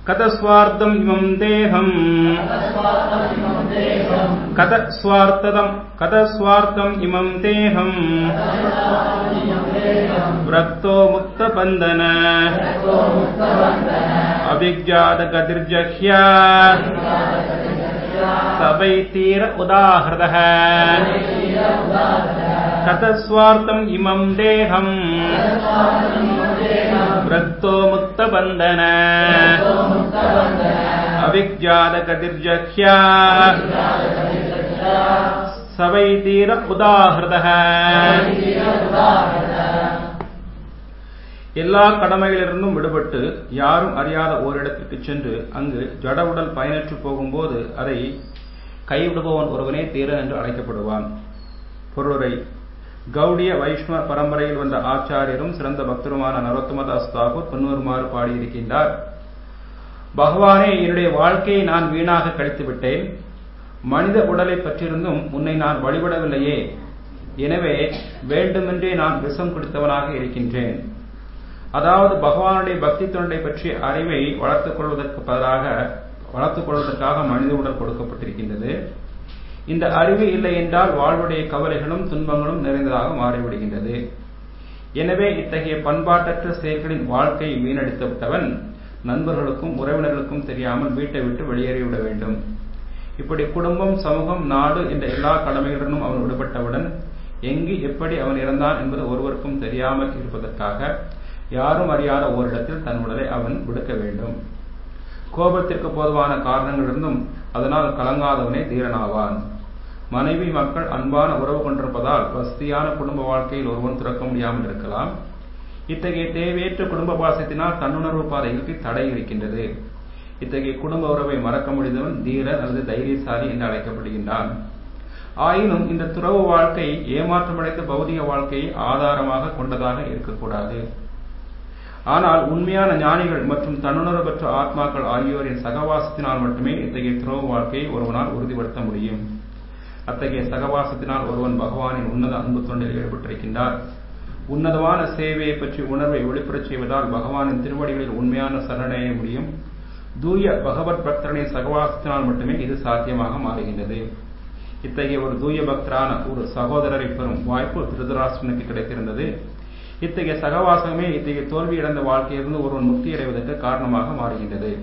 கதஸ்வார்த்தம் இமம் தேகம் கதஸ்வார்த்ததம் கதஸ்வார்த்தம் இமம் தேகம் விரக்தோ முக்த பந்தன அவிஜாத கதிர்ஜஹ்யா சபை தீர உதாகிருத கதஸ்வார்த்தம் இமம் தேகம் விரக்தோ முக்த பந்தன அவிஜாத கதிர்ஜஹ்யா சபை தீர உதாகிருத எல்லா கடமைகளிலிருந்தும் விடுபட்டு யாரும் அறியாத ஓரிடத்திற்கு சென்று அங்கு ஜட உடல் பயனற்று போகும்போது அதை கைவிடுபவன் ஒருவனே தீரன் என்று அழைக்கப்படுவான் பொருளுரை கௌடிய வைஷ்ணவ பரம்பரையில் வந்த ஆச்சாரியரும் சிறந்த பக்தருமான நரோத்தமதாஸ் தாகூர் பின்வருமாறு பாடியிருக்கின்றார் பகவானே என்னுடைய வாழ்க்கையை நான் வீணாக கழித்து விட்டேன் மனித உடலை பற்றியிருந்தும் உன்னை நான் வழிபடவில்லையே எனவே வேண்டுமென்றே நான் விஷம் குடித்தவனாக இருக்கின்றேன் அதாவது பகவானுடைய பக்தி தொண்டை பற்றிய அறிவை வளர்த்துக் கொள்வதற்கு பதிலாக வளர்த்துக் கொள்வதற்காக மனித உடல் கொடுக்கப்பட்டிருக்கின்றது இந்த அறிவு இல்லை என்றால் வாழ்வுடைய கவலைகளும் துன்பங்களும் நிறைந்ததாக மாறிவிடுகின்றது எனவே இத்தகைய பண்பாட்டற்ற செயல்களின் வாழ்க்கையை வீணடித்து விட்டவன் நண்பர்களுக்கும் உறவினர்களுக்கும் தெரியாமல் வீட்டை விட்டு வெளியேறிவிட வேண்டும் இப்படி குடும்பம் சமூகம் நாடு என்ற எல்லா கடமைகளுடனும் அவன் விடுபட்டவுடன் எங்கு எப்படி அவன் இறந்தான் என்பது ஒருவருக்கும் தெரியாமல் இருப்பதற்காக யாரும் அறியாத ஓரிடத்தில் தன் உடலை அவன் விடுக்க வேண்டும் கோபத்திற்கு போதுவான காரணங்களிலிருந்தும் அதனால் கலங்காதவனே தீரனாவான் மனைவி மக்கள் அன்பான உறவு கொண்டிருப்பதால் வசதியான குடும்ப வாழ்க்கையில் ஒருவன் துறக்க முடியாமல் இருக்கலாம் இத்தகைய தேவையற்ற குடும்ப பாசத்தினால் தன்னுணர்வு பாதைகளுக்கு தடை இருக்கின்றது இத்தகைய குடும்ப உறவை மறக்க முடிந்தவன் தீரன் அல்லது தைரியசாலி என்று அழைக்கப்படுகின்றான் ஆயினும் இந்த துறவு வாழ்க்கை ஏமாற்றமடைந்த பௌதிக வாழ்க்கையை ஆதாரமாக கொண்டதாக இருக்கக்கூடாது ஆனால் உண்மையான ஞானிகள் மற்றும் தன்னுணர்வு பெற்ற ஆத்மாக்கள் ஆகியோரின் சகவாசத்தினால் மட்டுமே இத்தகைய துறவு வாழ்க்கையை ஒருவனால் உறுதிப்படுத்த முடியும் அத்தகைய சகவாசத்தினால் ஒருவன் பகவானின் உன்னத அன்பு தொண்டில் ஈடுபட்டிருக்கின்றார் உன்னதமான சேவையை பற்றி உணர்வை வெளிப்படச் செய்வதால் பகவானின் திருவடிகளில் உண்மையான சரணடைய முடியும் தூய பகவத் பக்தர்களின் சகவாசத்தினால் மட்டுமே இது சாத்தியமாக மாறுகின்றது இத்தகைய ஒரு தூய பக்தரான ஒரு சகோதரரை பெறும் வாய்ப்பு திருதராஷ்டனுக்கு கிடைத்திருந்தது இத்தகைய சகவாசமே இத்தகைய தோல்வி இழந்த வாழ்க்கையிலிருந்து ஒருவன் முக்தி அடைவதற்கு காரணமாக மாறுகின்றது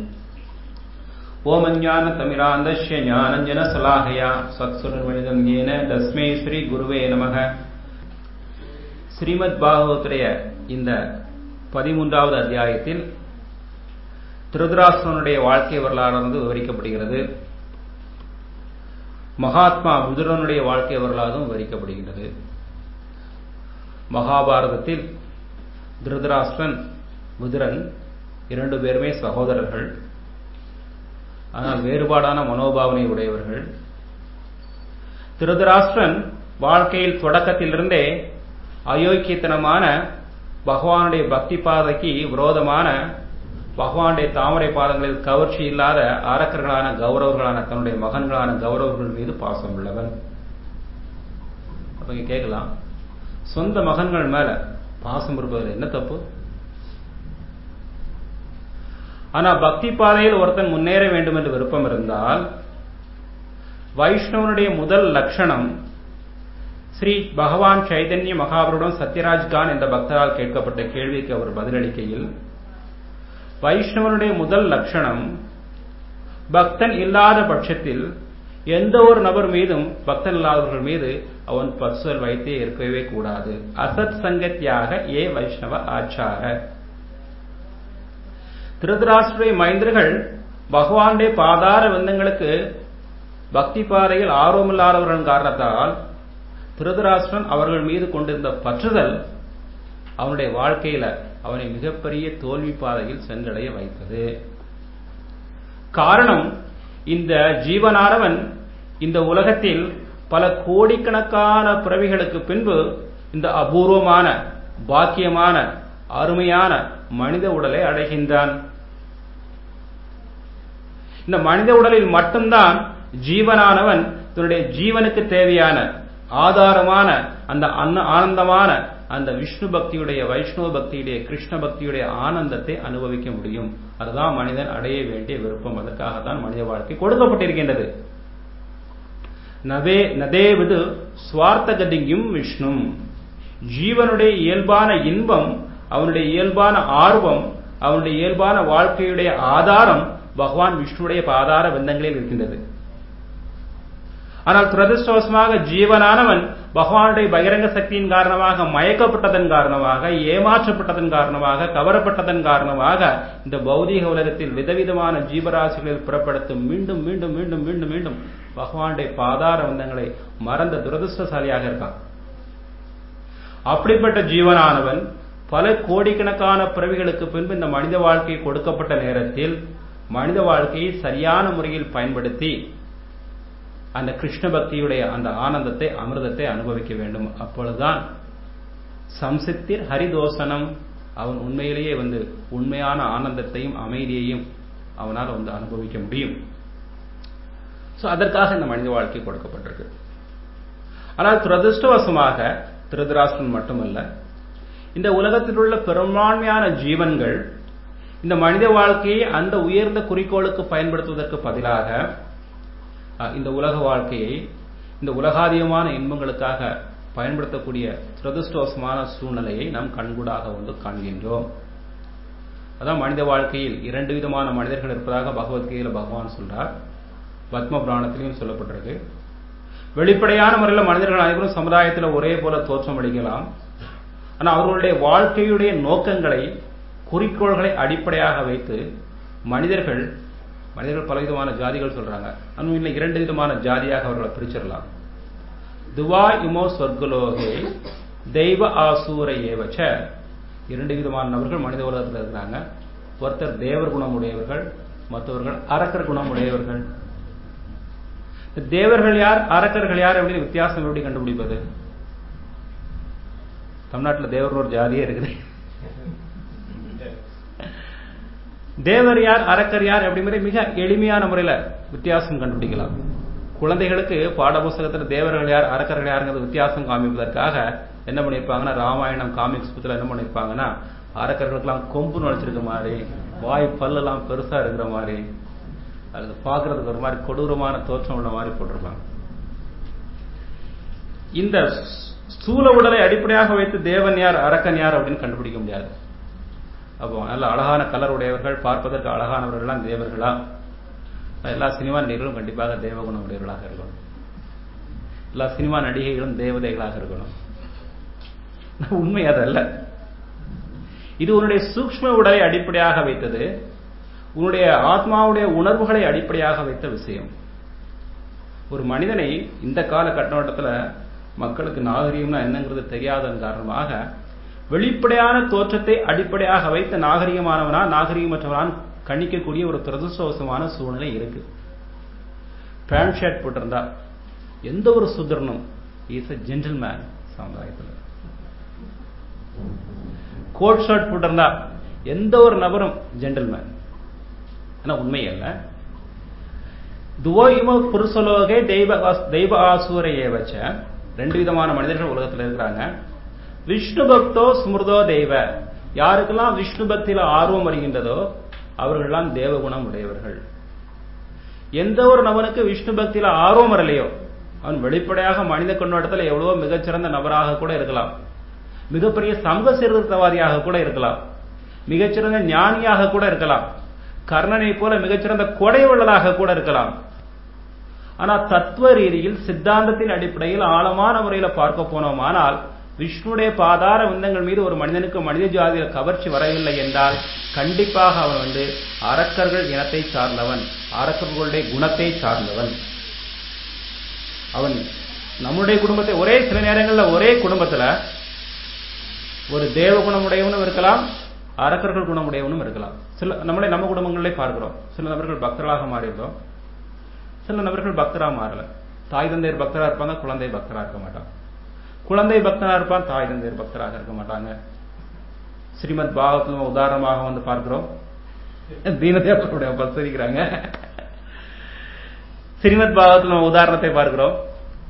ஓமஞான தமிராந்தஷ்ய ஞானஞ்சன சலாஹயா சத்சுரவழிதம் ஏன தஸ்மே ஸ்ரீ குருவே நமக ஸ்ரீமத் பாகவத்துடைய இந்த பதிமூன்றாவது அத்தியாயத்தில் திருதராஷ்டிரனுடைய வாழ்க்கை வரலாறு விவரிக்கப்படுகிறது மகாத்மா புதுரனுடைய வாழ்க்கை வரலாறும் விவரிக்கப்படுகின்றது மகாபாரதத்தில் திருதராஷ்டிரன் புதிரன் இரண்டு பேருமே சகோதரர்கள் ஆனால் வேறுபாடான மனோபாவனை உடையவர்கள் திருதராஷ்டிரன் வாழ்க்கையில் தொடக்கத்திலிருந்தே அயோக்கியத்தனமான பகவானுடைய பக்தி பாதைக்கு விரோதமான பகவானுடைய தாமரை பாதங்களில் கவர்ச்சி இல்லாத அரக்கர்களான கௌரவர்களான தன்னுடைய மகன்களான கௌரவர்கள் மீது பாசம் உள்ளவன் அப்ப இங்க கேட்கலாம் சொந்த மகன்கள் மேல பாசம் இருப்பதில் என்ன தப்பு ஆனா பக்தி பாதையில் ஒருத்தன் முன்னேற வேண்டும் என்று விருப்பம் இருந்தால் வைஷ்ணவனுடைய முதல் லட்சணம் ஸ்ரீ பகவான் சைதன்ய மகாபுருடன் சத்யராஜ் கான் என்ற பக்தரால் கேட்கப்பட்ட கேள்விக்கு அவர் பதிலளிக்கையில் வைஷ்ணவனுடைய முதல் லட்சணம் பக்தன் இல்லாத பட்சத்தில் எந்த ஒரு நபர் மீதும் பக்தன் இல்லாதவர்கள் மீது அவன் பசுவல் வைத்தே இருக்கவே கூடாது அசத் சங்கத்தியாக ஏ வைஷ்ணவ ஆச்சார திருதராஷ்டிரிய மைந்தர்கள் பகவானுடைய பாதார விந்தங்களுக்கு பக்தி பாதையில் ஆர்வமில்லாதவர்கள் காரணத்தால் திருதராஷ்டிரன் அவர்கள் மீது கொண்டிருந்த பற்றுதல் அவனுடைய வாழ்க்கையில அவனை மிகப்பெரிய தோல்வி பாதையில் சென்றடைய வைத்தது காரணம் இந்த ஜீவனானவன் இந்த உலகத்தில் பல கோடிக்கணக்கான பிறவிகளுக்கு பின்பு இந்த அபூர்வமான பாக்கியமான அருமையான மனித உடலை அடைகின்றான் இந்த மனித உடலில் மட்டும்தான் ஜீவனானவன் தன்னுடைய ஜீவனுக்கு தேவையான ஆதாரமான அந்த அன்ன ஆனந்தமான அந்த விஷ்ணு பக்தியுடைய வைஷ்ணவ பக்தியுடைய கிருஷ்ண பக்தியுடைய ஆனந்தத்தை அனுபவிக்க முடியும் அதுதான் மனிதன் அடைய வேண்டிய விருப்பம் அதற்காகத்தான் மனித வாழ்க்கை கொடுக்கப்பட்டிருக்கின்றது நவே நதேவது சுவார்த்த கதியும் விஷ்ணு ஜீவனுடைய இயல்பான இன்பம் அவனுடைய இயல்பான ஆர்வம் அவனுடைய இயல்பான வாழ்க்கையுடைய ஆதாரம் பகவான் விஷ்ணுடைய பாதார பந்தங்களில் இருக்கின்றது ஆனால் துரதிருஷ்டவசமாக ஜீவனானவன் பகவானுடைய பகிரங்க சக்தியின் காரணமாக மயக்கப்பட்டதன் காரணமாக ஏமாற்றப்பட்டதன் காரணமாக கவரப்பட்டதன் காரணமாக இந்த பௌதீக உலகத்தில் விதவிதமான ஜீவராசிகளில் புறப்படுத்தும் மீண்டும் மீண்டும் மீண்டும் மீண்டும் மீண்டும் பகவானுடைய பாதார வந்தங்களை மறந்த துரதிருஷ்டசாலியாக இருக்கான் அப்படிப்பட்ட ஜீவனானவன் பல கோடிக்கணக்கான பிறவிகளுக்கு பின்பு இந்த மனித வாழ்க்கை கொடுக்கப்பட்ட நேரத்தில் மனித வாழ்க்கையை சரியான முறையில் பயன்படுத்தி அந்த கிருஷ்ண பக்தியுடைய அந்த ஆனந்தத்தை அமிர்தத்தை அனுபவிக்க வேண்டும் அப்பொழுதுதான் சம்சித்திர் ஹரிதோசனம் அவன் உண்மையிலேயே வந்து உண்மையான ஆனந்தத்தையும் அமைதியையும் அவனால் வந்து அனுபவிக்க முடியும் ஸோ அதற்காக இந்த மனித வாழ்க்கை கொடுக்கப்பட்டிருக்கு ஆனால் துரதிருஷ்டவசமாக திருதராஷ்டிரன் மட்டுமல்ல இந்த உலகத்தில் உள்ள பெரும்பான்மையான ஜீவன்கள் இந்த மனித வாழ்க்கையை அந்த உயர்ந்த குறிக்கோளுக்கு பயன்படுத்துவதற்கு பதிலாக இந்த உலக வாழ்க்கையை இந்த உலகாதியமான இன்பங்களுக்காக பயன்படுத்தக்கூடிய துரதிருஷ்டவசமான சூழ்நிலையை நாம் கண்கூடாக வந்து காண்கின்றோம் அதான் மனித வாழ்க்கையில் இரண்டு விதமான மனிதர்கள் இருப்பதாக பகவத்கீதையில் பகவான் சொல்றார் பத்ம புராணத்திலையும் சொல்லப்பட்டிருக்கு வெளிப்படையான முறையில் மனிதர்கள் அனைவரும் சமுதாயத்தில் ஒரே போல தோற்றம் அளிக்கலாம் ஆனால் அவர்களுடைய வாழ்க்கையுடைய நோக்கங்களை குறிக்கோள்களை அடிப்படையாக வைத்து மனிதர்கள் மனிதர்கள் பலவிதமான ஜாதிகள் சொல்றாங்க அன்னும் இரண்டு விதமான ஜாதியாக அவர்களை பிரிச்சிடலாம் துவா இமோ சொர்க்கலோகே தெய்வ ஆசூர ஏவச்ச இரண்டு விதமான நபர்கள் மனித உலகத்தில் இருக்கிறாங்க ஒருத்தர் தேவர் குணம் உடையவர்கள் மற்றவர்கள் அரக்கர் குணம் உடையவர்கள் தேவர்கள் யார் அரக்கர்கள் யார் அப்படின்னு வித்தியாசம் எப்படி கண்டுபிடிப்பது தமிழ்நாட்டில் தேவர் ஒரு ஜாதியே இருக்குது தேவர் யார் அரக்கர் யார் அப்படிங்கிற மிக எளிமையான முறையில் வித்தியாசம் கண்டுபிடிக்கலாம் குழந்தைகளுக்கு பாடப்புஸ்தகத்தில் தேவர்கள் யார் அரக்கர்கள் யாருங்கிறது வித்தியாசம் காமிப்பதற்காக என்ன பண்ணியிருப்பாங்கன்னா ராமாயணம் காமிக்ஸ் புத்தில் என்ன பண்ணியிருப்பாங்கன்னா அரக்கர்களுக்கெல்லாம் கொம்பு நுழைச்சிருக்க மாதிரி வாய் பல்லெல்லாம் பெருசா இருக்கிற மாதிரி அது பார்க்கறதுக்கு ஒரு மாதிரி கொடூரமான தோற்றம் உள்ள மாதிரி போட்டிருப்பாங்க இந்த ஸ்தூல உடலை அடிப்படையாக வைத்து தேவன் யார் அரக்கன் யார் அப்படின்னு கண்டுபிடிக்க முடியாது அப்போ நல்ல அழகான கலர் உடையவர்கள் பார்ப்பதற்கு அழகானவர்கள்லாம் தேவர்களா எல்லா சினிமா நடிகர்களும் கண்டிப்பாக தேவகுணம் உடையவர்களாக இருக்கணும் எல்லா சினிமா நடிகைகளும் தேவதைகளாக இருக்கணும் உண்மை அதல்ல இது உன்னுடைய சூக்ம உடலை அடிப்படையாக வைத்தது உன்னுடைய ஆத்மாவுடைய உணர்வுகளை அடிப்படையாக வைத்த விஷயம் ஒரு மனிதனை இந்த கால கண்ணோட்டத்தில் மக்களுக்கு நாகரிகம்னா என்னங்கிறது தெரியாததன் காரணமாக வெளிப்படையான தோற்றத்தை அடிப்படையாக வைத்த நாகரிகமானவனா நாகரிகமற்றவனான் கணிக்கக்கூடிய ஒரு துரதிருஷ்டவசமான சூழ்நிலை இருக்கு பேண்ட் ஷர்ட் போட்டிருந்தா எந்த ஒரு சுதரனும் இஸ் அ ஜென்டில்மேன் சமுதாயத்தில் கோட் ஷர்ட் போட்டிருந்தா எந்த ஒரு நபரும் ஜென்டில்மேன் ஆனா உண்மை அல்ல துவோயிம புருஷலோகே தெய்வ தெய்வ ஆசூரையே வச்ச ரெண்டு விதமான மனிதர்கள் உலகத்தில் இருக்கிறாங்க விஷ்ணு பக்தோ ஸ்மிருதோ தெய்வ யாருக்கெல்லாம் விஷ்ணு பக்தியில ஆர்வம் வருகின்றதோ அவர்கள்லாம் தேவகுணம் உடையவர்கள் எந்த ஒரு நபனுக்கு விஷ்ணு பக்தியில ஆர்வம் வரலையோ அவன் வெளிப்படையாக மனித கண்ணோட்டத்தில் எவ்வளவோ மிகச்சிறந்த நபராக கூட இருக்கலாம் மிகப்பெரிய சமூக சீர்திருத்தவாதியாக கூட இருக்கலாம் மிகச்சிறந்த ஞானியாக கூட இருக்கலாம் கர்ணனை போல மிகச்சிறந்த கொடைவள்ளலாக கூட இருக்கலாம் ஆனா தத்துவ ரீதியில் சித்தாந்தத்தின் அடிப்படையில் ஆழமான முறையில் பார்க்க போனோமானால் விஷ்ணுடைய பாதார விந்தங்கள் மீது ஒரு மனிதனுக்கு மனித ஜாதியில் கவர்ச்சி வரவில்லை என்றால் கண்டிப்பாக அவன் வந்து அரக்கர்கள் இனத்தை சார்ந்தவன் அரக்கர்களுடைய குணத்தை சார்ந்தவன் அவன் நம்முடைய குடும்பத்தை ஒரே சில நேரங்களில் ஒரே குடும்பத்துல ஒரு தேவ குணமுடையவனும் இருக்கலாம் அரக்கர்கள் குணமுடையவனும் இருக்கலாம் சில நம்மளே நம்ம குடும்பங்களிலே பார்க்கிறோம் சில நபர்கள் பக்தர்களாக மாறியிருந்தோம் சில நபர்கள் பக்தராக மாறல தாய் தந்தையர் பக்தரா இருப்பாங்க குழந்தை பக்தரா இருக்க மாட்டாங்க குழந்தை பக்தனா இருப்பான் தாய் தந்தையர் பக்தராக இருக்க மாட்டாங்க ஸ்ரீமத் பாகவத்தில் உதாரணமாக வந்து பார்க்கிறோம் தீனதேவருடைய பரிசரிக்கிறாங்க ஸ்ரீமத் பாகவத்தில் உதாரணத்தை பார்க்கிறோம்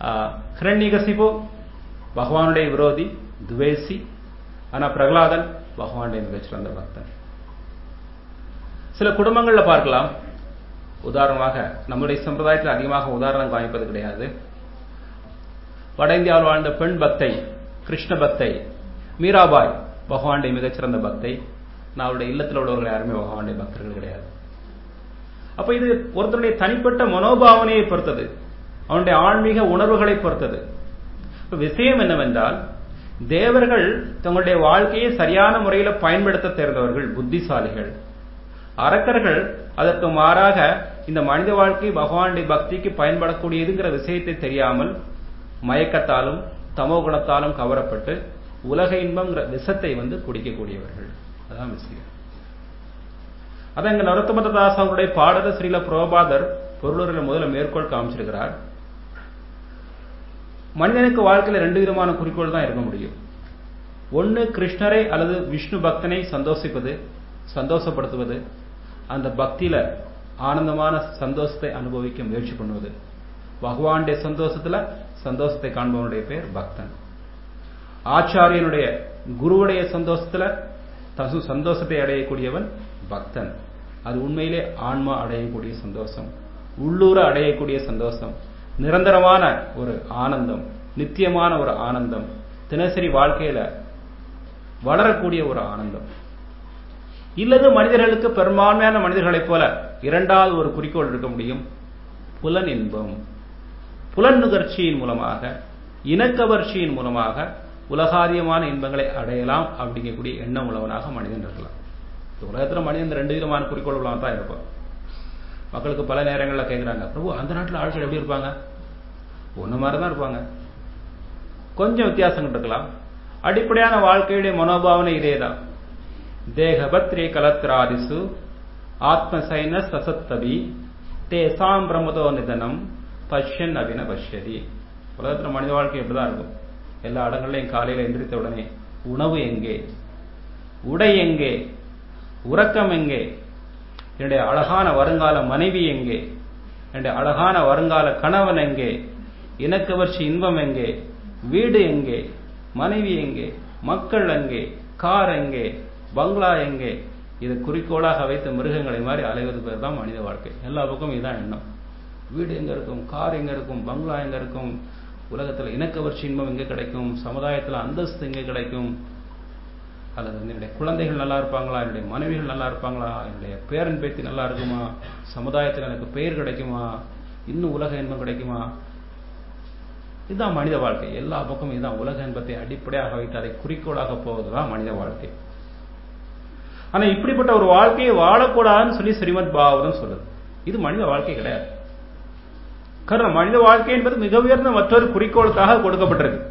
ஹிரண்யகசிபு பகவானுடைய விரோதி துவேசி ஆனா பிரகலாதன் பகவானுடைய மிகச்சிறந்த பக்தன் சில குடும்பங்கள்ல பார்க்கலாம் உதாரணமாக நம்முடைய சம்பிரதாயத்தில் அதிகமாக உதாரணம் காமிப்பது கிடையாது வட இந்தியாவில் வாழ்ந்த பெண் பக்தை கிருஷ்ண பக்தை மீராபாய் பகவானுடைய மிகச்சிறந்த பக்தை நான் அவருடைய இல்லத்தில் உள்ளவர்கள் யாருமே பகவானுடைய பக்தர்கள் கிடையாது அப்ப இது ஒருத்தருடைய தனிப்பட்ட மனோபாவனையை பொறுத்தது அவனுடைய ஆன்மீக உணர்வுகளை பொறுத்தது விஷயம் என்னவென்றால் தேவர்கள் தங்களுடைய வாழ்க்கையை சரியான முறையில் பயன்படுத்த தெரிந்தவர்கள் புத்திசாலிகள் அரக்கர்கள் அதற்கு மாறாக இந்த மனித வாழ்க்கை பகவானுடைய பக்திக்கு பயன்படக்கூடியதுங்கிற விஷயத்தை தெரியாமல் மயக்கத்தாலும் தமோ குணத்தாலும் கவரப்பட்டு உலக இன்பம்ங்கிற விஷத்தை வந்து குடிக்கக்கூடியவர்கள் அதான் விஷயம் அதான் இங்க நரோத்தமத தாஸ் அவருடைய பாடல ஸ்ரீல புரோபாதர் பொருளுரையில முதல்ல மேற்கோள் காமிச்சிருக்கிறார் மனிதனுக்கு வாழ்க்கையில ரெண்டு விதமான குறிக்கோள் தான் இருக்க முடியும் ஒன்னு கிருஷ்ணரை அல்லது விஷ்ணு பக்தனை சந்தோஷிப்பது சந்தோஷப்படுத்துவது அந்த பக்தியில ஆனந்தமான சந்தோஷத்தை அனுபவிக்க முயற்சி பண்ணுவது பகவானுடைய சந்தோஷத்துல சந்தோஷத்தை காண்பவனுடைய பேர் பக்தன் ஆச்சாரியனுடைய குருவுடைய சந்தோஷத்துல தசு சந்தோஷத்தை அடையக்கூடியவன் பக்தன் அது உண்மையிலே ஆன்மா அடையக்கூடிய சந்தோஷம் உள்ளூர அடையக்கூடிய சந்தோஷம் நிரந்தரமான ஒரு ஆனந்தம் நித்தியமான ஒரு ஆனந்தம் தினசரி வாழ்க்கையில வளரக்கூடிய ஒரு ஆனந்தம் இல்லது மனிதர்களுக்கு பெரும்பான்மையான மனிதர்களைப் போல இரண்டாவது ஒரு குறிக்கோள் இருக்க முடியும் புலன் இன்பம் புலன் நுகர்ச்சியின் மூலமாக இனக்கவர்ச்சியின் மூலமாக உலகாதியமான இன்பங்களை அடையலாம் அப்படிங்கக்கூடிய எண்ணம் உள்ளவனாக மனிதன் இருக்கலாம் உலகத்தில் மனிதன் ரெண்டு விதமான குறிக்கோள் உள்ளவன் தான் இருப்பான் மக்களுக்கு பல நேரங்களில் கேட்குறாங்க பிரபு அந்த நாட்டில் ஆட்கள் எப்படி இருப்பாங்க ஒன்று மாதிரி தான் இருப்பாங்க கொஞ்சம் வித்தியாசங்கள் இருக்கலாம் அடிப்படையான வாழ்க்கையுடைய மனோபாவனை இதே தான் தேகபத்ரே கலத்ராதிசு ஆத்மசைன சசத்தபி தேசாம் பிரமதோ நிதனம் பஷ்யன் அபின பஷ்யதி உலகத்தில் மனித வாழ்க்கை எப்படிதான் இருக்கும் எல்லா இடங்கள்லையும் காலையில் எந்திரித்த உடனே உணவு எங்கே உடை எங்கே உறக்கம் எங்கே என்னுடைய அழகான வருங்கால மனைவி எங்கே என்னுடைய அழகான வருங்கால கணவன் எங்கே இனக்கவர்ச்சி இன்பம் எங்கே வீடு எங்கே மனைவி எங்கே மக்கள் எங்கே கார் எங்கே பங்களா எங்கே இது குறிக்கோளாக வைத்த மிருகங்களை மாதிரி அலைவது பேர் தான் மனித வாழ்க்கை எல்லா பக்கமும் இதுதான் எண்ணம் வீடு எங்க இருக்கும் கார் எங்க இருக்கும் பங்களா எங்க இருக்கும் உலகத்தில் இனக்கவர்ச்சி இன்பம் எங்க கிடைக்கும் சமுதாயத்தில் அந்தஸ்து எங்க கிடைக்கும் அல்லது என்னுடைய குழந்தைகள் நல்லா இருப்பாங்களா என்னுடைய மனைவிகள் நல்லா இருப்பாங்களா என்னுடைய பேரன் பேத்தி நல்லா இருக்குமா சமுதாயத்தில் எனக்கு பெயர் கிடைக்குமா இன்னும் உலக இன்பம் கிடைக்குமா இதுதான் மனித வாழ்க்கை எல்லா பக்கமும் இதுதான் உலக இன்பத்தை அடிப்படையாக வைத்து அதை குறிக்கோளாக போவதுதான் மனித வாழ்க்கை ஆனா இப்படிப்பட்ட ஒரு வாழ்க்கையை வாழக்கூடாதுன்னு சொல்லி ஸ்ரீமத் பாகவதம் சொல்லுது இது மனித வாழ்க்கை கிடையாது காரணம் மனித வாழ்க்கை என்பது மிக உயர்ந்த மற்றொரு குறிக்கோளுக்காக கொடுக்கப்பட்டிருக்கு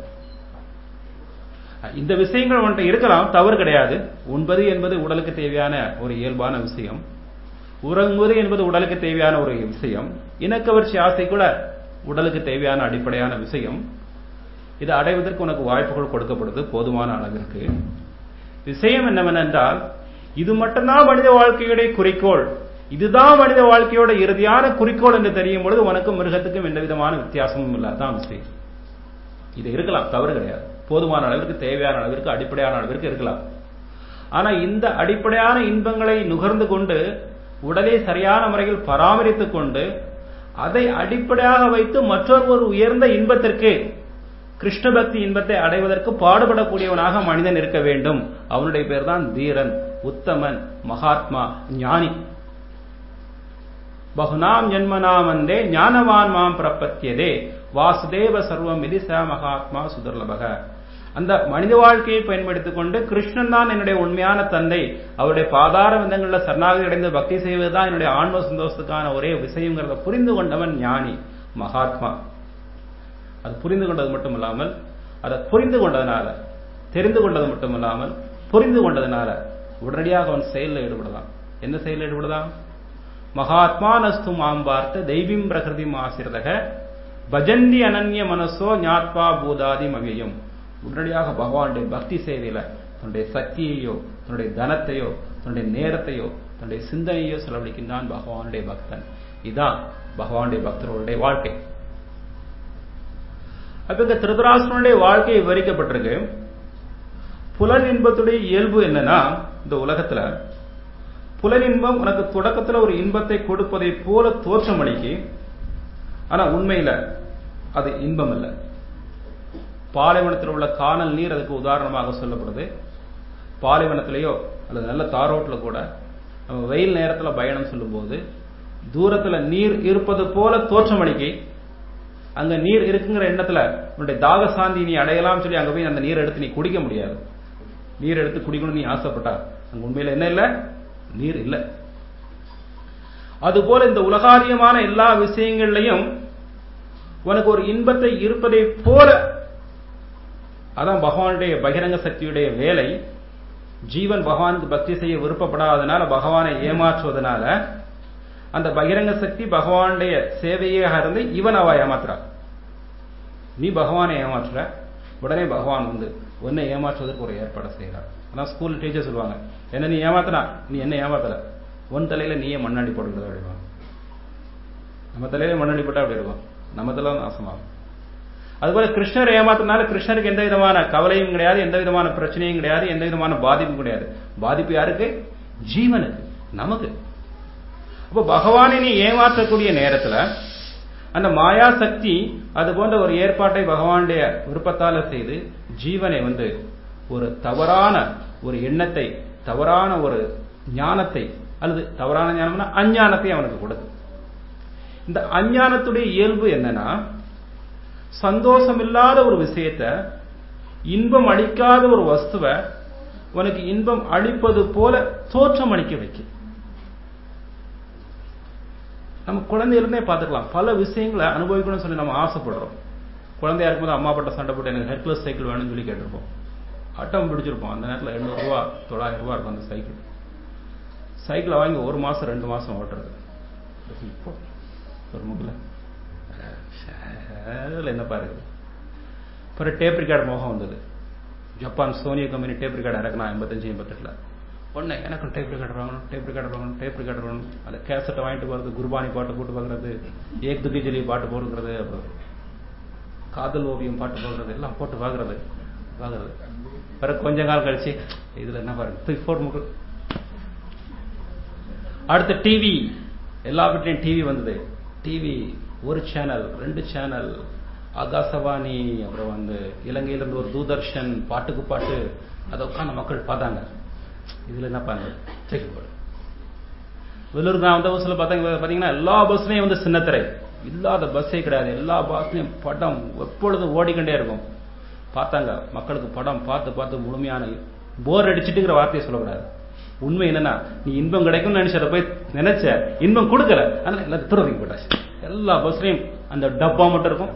இந்த விஷயங்கள் ஒன்றை இருக்கலாம் தவறு கிடையாது உண்பது என்பது உடலுக்கு தேவையான ஒரு இயல்பான விஷயம் உறங்குவது என்பது உடலுக்கு தேவையான ஒரு விஷயம் இனக்கவர்ச்சி ஆசை கூட உடலுக்கு தேவையான அடிப்படையான விஷயம் இதை அடைவதற்கு உனக்கு வாய்ப்புகள் கொடுக்கப்படுது போதுமான அளவிற்கு விஷயம் என்னவென்றால் இது மட்டும்தான் மனித வாழ்க்கையுடைய குறிக்கோள் இதுதான் மனித வாழ்க்கையோட இறுதியான குறிக்கோள் என்று தெரியும் பொழுது உனக்கும் மிருகத்துக்கும் எந்த விதமான வித்தியாசமும் இல்லை அதான் விஷயம் இது இருக்கலாம் தவறு கிடையாது போதுமான அளவிற்கு தேவையான அளவிற்கு அடிப்படையான அளவிற்கு இருக்கலாம் ஆனா இந்த அடிப்படையான இன்பங்களை நுகர்ந்து கொண்டு உடலை சரியான முறையில் பராமரித்துக் கொண்டு அதை அடிப்படையாக வைத்து மற்றொரு ஒரு உயர்ந்த இன்பத்திற்கு கிருஷ்ண பக்தி இன்பத்தை அடைவதற்கு பாடுபடக்கூடியவனாக மனிதன் இருக்க வேண்டும் அவனுடைய பேர் தான் தீரன் உத்தமன் மகாத்மா ஞானி பகுனாம் ஜென்மனாம் வந்தே ஞானவான் மாம் பிரபத்தியதே வாசுதேவ சர்வம் இது ச மகாத்மா சுதர்லபக அந்த மனித வாழ்க்கையை பயன்படுத்திக் கொண்டு கிருஷ்ணன் தான் என்னுடைய உண்மையான தந்தை அவருடைய பாதார விதங்களில் சரணாகதி அடைந்து பக்தி செய்வதுதான் என்னுடைய ஆன்ம சந்தோஷத்துக்கான ஒரே விஷயங்கிறத புரிந்து கொண்டவன் ஞானி மகாத்மா அது புரிந்து கொண்டது மட்டும் இல்லாமல் அதை புரிந்து கொண்டதுனால தெரிந்து கொண்டது மட்டும் இல்லாமல் புரிந்து கொண்டதுனால உடனடியாக அவன் செயலில் ஈடுபடலாம் என்ன செயலில் ஈடுபடலாம் மகாத்மா நஸ்து மாம்பார்த்த தெய்வீம் பிரகிருதிம் ஆசிரதக பஜந்தி அனன்ய மனசோ ஞாத்வா பூதாதி மவியம் உடனடியாக பகவானுடைய பக்தி சேவையில தன்னுடைய சக்தியையோ தன்னுடைய தனத்தையோ தன்னுடைய நேரத்தையோ தன்னுடைய சிந்தனையோ செலவழிக்கின்றான் பகவானுடைய பக்தன் இதுதான் பகவானுடைய பக்தர்களுடைய வாழ்க்கை அப்ப இங்க திருதராஷ்டிரனுடைய வாழ்க்கை விவரிக்கப்பட்டிருக்கு புலன் இன்பத்துடைய இயல்பு என்னன்னா இந்த உலகத்துல புலன் இன்பம் உனக்கு தொடக்கத்துல ஒரு இன்பத்தை கொடுப்பதை போல தோற்றமளிக்கு ஆனா உண்மையில அது இன்பம் அல்ல பாலைவனத்தில் உள்ள காணல் நீர் அதுக்கு உதாரணமாக சொல்லப்படுது பாலைவனத்திலேயோ அல்லது நல்ல தாரோட்ல கூட நம்ம வெயில் நேரத்துல பயணம் சொல்லும்போது தூரத்துல நீர் இருப்பது போல தோற்றமளிக்கு அங்க நீர் இருக்குங்கிற எண்ணத்துல உன்னுடைய தாக சாந்தி நீ அடையலாம் சொல்லி அங்க போய் அந்த நீர் எடுத்து நீ குடிக்க முடியாது நீர் எடுத்து குடிக்கணும் நீ ஆசைப்பட்டா அங்க உண்மையில என்ன இல்ல நீர் இல்ல அதுபோல இந்த உலகாரியமான எல்லா விஷயங்கள்லையும் உனக்கு ஒரு இன்பத்தை இருப்பதை போல அதான் பகவானுடைய பகிரங்க சக்தியுடைய வேலை ஜீவன் பகவானுக்கு பக்தி செய்ய விருப்பப்படாதனால பகவானை ஏமாற்றுவதனால அந்த பகிரங்க சக்தி பகவானுடைய சேவையாக இருந்து இவன் அவ ஏமாத்துறான் நீ பகவானை ஏமாற்றுற உடனே பகவான் வந்து உன்னை ஏமாற்றுவதற்கு ஒரு ஏற்பாடு செய்கிறார் ஆனா ஸ்கூல் டீச்சர் சொல்லுவாங்க என்ன நீ ஏமாத்தினா நீ என்ன ஏமாத்தல உன் தலையில நீயே மண்ணாடி போடுறது அப்படிவாங்க நம்ம தலையில மண்ணாடி போட்டா அப்படி இருக்கும் நம்ம தலை நாசமாகும் அதுபோல கிருஷ்ணர் ஏமாத்தினால கிருஷ்ணருக்கு எந்த விதமான கவலையும் கிடையாது எந்த விதமான பிரச்சனையும் கிடையாது எந்த விதமான பாதிப்பும் கிடையாது பாதிப்பு யாருக்கு ஜீவனுக்கு நமக்கு அப்ப பகவானை நீ ஏமாற்றக்கூடிய நேரத்துல அந்த மாயா சக்தி அது போன்ற ஒரு ஏற்பாட்டை பகவானுடைய விருப்பத்தால செய்து ஜீவனை வந்து ஒரு தவறான ஒரு எண்ணத்தை தவறான ஒரு ஞானத்தை அல்லது தவறான ஞானம்னா அஞ்ஞானத்தை அவனுக்கு கொடுத்து இந்த அஞ்ஞானத்துடைய இயல்பு என்னன்னா சந்தோஷம் இல்லாத ஒரு விஷயத்த இன்பம் அளிக்காத ஒரு வஸ்துவை உனக்கு இன்பம் அளிப்பது போல தோற்றம் அளிக்க வைக்கும் நம்ம குழந்தையிலிருந்தே பார்த்துக்கலாம் பல விஷயங்களை அனுபவிக்கணும்னு சொல்லி நம்ம ஆசைப்படுறோம் குழந்தையா இருக்கும்போது அம்மா பட்ட சண்டை போட்டு எனக்கு ஹெர்க்லஸ் சைக்கிள் வேணும்னு சொல்லி கேட்டிருப்போம் அட்டம் பிடிச்சிருப்போம் அந்த நேரத்தில் எண்ணூறு ரூபா தொள்ளாயிரம் ரூபா இருக்கும் அந்த சைக்கிள் சைக்கிளை வாங்கி ஒரு மாசம் ரெண்டு மாசம் ஓட்டுறது இப்போ ஒரு முக்கில் என்ன பாருங்க அப்புறம் டேப் ரிகார்டு மோகம் வந்தது ஜப்பான் சோனியா கம்பெனி டேப் ரிகார்டு இறக்குனா எண்பத்தஞ்சு எண்பத்தெட்டுல ஒன்று எனக்கும் டேப் ரிகார்டு வாங்கணும் டேப் ரிகார்டு வாங்கணும் டேப் ரிகார்டு வாங்கணும் அந்த கேசட்டை வாங்கிட்டு போகிறது குர்பானி பாட்டு போட்டு பார்க்குறது ஏக் துக்கி ஜலி பாட்டு போடுறது அப்புறம் காதல் ஓவியம் பாட்டு போடுறது எல்லாம் போட்டு பார்க்குறது பார்க்குறது பிறகு கொஞ்ச காலம் கழிச்சு இதில் என்ன பாருங்க தூக்கி போட்டு முக்கு அடுத்த டிவி எல்லா வீட்லையும் டிவி வந்தது டிவி ஒரு சேனல் ரெண்டு சேனல் ஆகாசவாணி அப்புறம் வந்து இலங்கையிலிருந்து ஒரு தூதர்ஷன் பாட்டுக்கு பாட்டு அதை உட்காந்து மக்கள் பார்த்தாங்க இதுல என்ன பாருங்க தூக்கி போடு வெள்ளூர் நான் வந்த பஸ்ல பார்த்தாங்க பாத்தீங்கன்னா எல்லா பஸ்லயும் வந்து சின்னத்திரை இல்லாத பஸ்ஸே கிடையாது எல்லா பஸ்லயும் படம் எப்பொழுதும் ஓடிக்கொண்டே இருக்கும் பார்த்தாங்க மக்களுக்கு படம் பார்த்து பார்த்து முழுமையான போர் அடிச்சுட்டுங்கிற வார்த்தையை சொல்லக்கூடாது உண்மை என்னன்னா நீ இன்பம் கிடைக்கும்னு நினைச்சத போய் நினைச்ச இன்பம் கொடுக்கல அதனால எல்லாத்தையும் துறவிக்கு போட்டாச்சு எல்லா பஸ்லயும் அந்த டப்பா மட்டும் இருக்கும்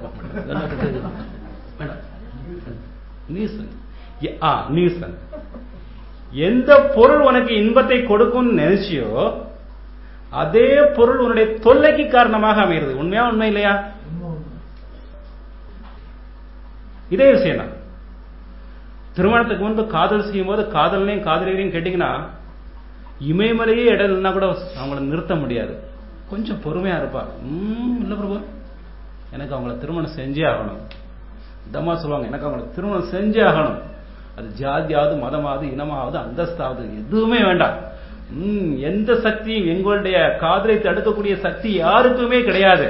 நியூஸ் ஆ நியூஸ் எந்த பொருள் உனக்கு இன்பத்தை கொடுக்கும் நினைச்சியோ அதே பொருள் உன்னுடைய தொல்லைக்கு காரணமாக அமைகிறது உண்மையா உண்மை இல்லையா இதே விஷயம் தான் திருமணத்துக்கு முன்பு காதல் செய்யும் போது காதலையும் காதலையும் கேட்டீங்கன்னா இமயமலையே இடம்னா கூட அவங்கள நிறுத்த முடியாது கொஞ்சம் பொறுமையா இருப்பா உம் இல்ல பிரபு எனக்கு அவங்கள திருமணம் செஞ்சே ஆகணும் இதமா சொல்லுவாங்க எனக்கு அவங்கள திருமணம் செஞ்சே ஆகணும் அது ஜாதியாவது மதமாவது இனமாவது அந்தஸ்தாவது எதுவுமே வேண்டாம் உம் எந்த சக்தியும் எங்களுடைய காதலை தடுக்கக்கூடிய சக்தி யாருக்குமே கிடையாது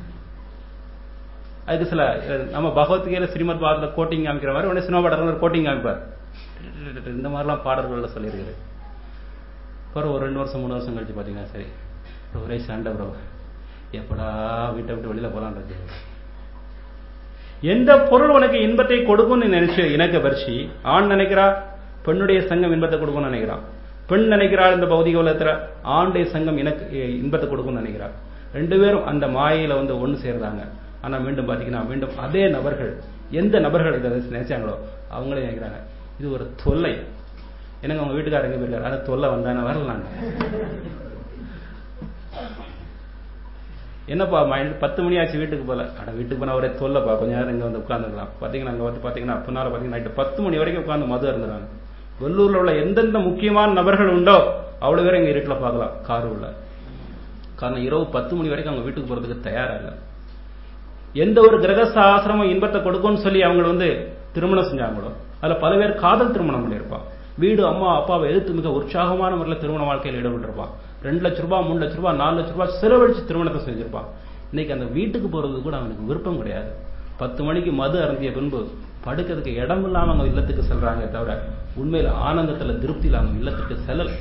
அதுக்கு சில நம்ம பகவத்கீதை ஸ்ரீமத் பாகத்துல கோட்டிங் காமிக்கிற மாதிரி உடனே சினிமா பாடல்கள் கோட்டிங் காமிப்பார் இந்த மாதிரிலாம் பாடல்கள்ல சொல்லியிருக்காரு அப்புறம் ஒரு ரெண்டு வருஷம் மூணு வருஷம் கழிச்சு பார்த்தீங்கன்னா சரி ஒரே சண்டை ப்ரோ எப்படா வீட்டை விட்டு வெளியில போலான்றது எந்த பொருள் உனக்கு இன்பத்தை கொடுக்கும்னு நினைச்சு இணக்க பரிசி ஆண் நினைக்கிறா பெண்ணுடைய சங்கம் இன்பத்தை கொடுக்கும்னு நினைக்கிறான் பெண் நினைக்கிறாள் இந்த பௌதிக உலகத்துல ஆணுடைய சங்கம் எனக்கு இன்பத்தை கொடுக்கும்னு நினைக்கிறாள் ரெண்டு பேரும் அந்த மாயையில வந்து ஒன்று சேர்றாங்க ஆனா மீண்டும் பாத்தீங்கன்னா மீண்டும் அதே நபர்கள் எந்த நபர்கள் இதை நினைச்சாங்களோ அவங்களே நினைக்கிறாங்க இது ஒரு தொல்லை எனக்கு அவங்க வீட்டுக்காரர் எங்க போயிருக்காரு ஆனா தொல்லை வந்தானே வரலாம் என்னப்பா மைண்ட் பத்து மணி ஆச்சு வீட்டுக்கு போல அட வீட்டுக்கு போனா ஒரே தொல்லைப்பா கொஞ்ச நேரம் இங்க வந்து உட்காந்துக்கலாம் பாத்தீங்கன்னா அங்க வந்து பாத்தீங்கன்னா பின்னால பாத்தீங்கன்னா நைட்டு பத்து மணி வரைக்கும் உட்காந்து மது இருந்துறாங்க வெள்ளூர்ல உள்ள எந்தெந்த முக்கியமான நபர்கள் உண்டோ அவ்வளவு பேரும் எங்க இருட்டில் பார்க்கலாம் கார் உள்ள காரணம் இரவு பத்து மணி வரைக்கும் அவங்க வீட்டுக்கு போறதுக்கு தயாரா இல்லை எந்த ஒரு கிரகஸ்த ஆசிரமம் இன்பத்தை கொடுக்கும்னு சொல்லி அவங்க வந்து திருமணம் செஞ்சாங்களோ அதுல பல பேர் காதல் திருமணம் பண்ணியிருப்பான் வீடு அம்மா அப்பாவை எதிர்த்து மிக உற்சாகமான முறையில் திருமண வாழ்க்கையில் ஈடுபட்டிருப்பான் ரெண்டு லட்ச ரூபாய் மூணு லட்ச ரூபாய் நாலு லட்ச ரூபாய் செலவழிச்சு திருமணத்தை செஞ்சிருப்பான் இன்னைக்கு அந்த வீட்டுக்கு போறது கூட அவனுக்கு விருப்பம் கிடையாது பத்து மணிக்கு மது அருந்திய பின்பு படுக்கிறதுக்கு இடம் இல்லாம அவங்க இல்லத்துக்கு செல்றாங்க தவிர உண்மையில ஆனந்தத்துல திருப்தியில அவங்க இல்லத்துக்கு செல்லல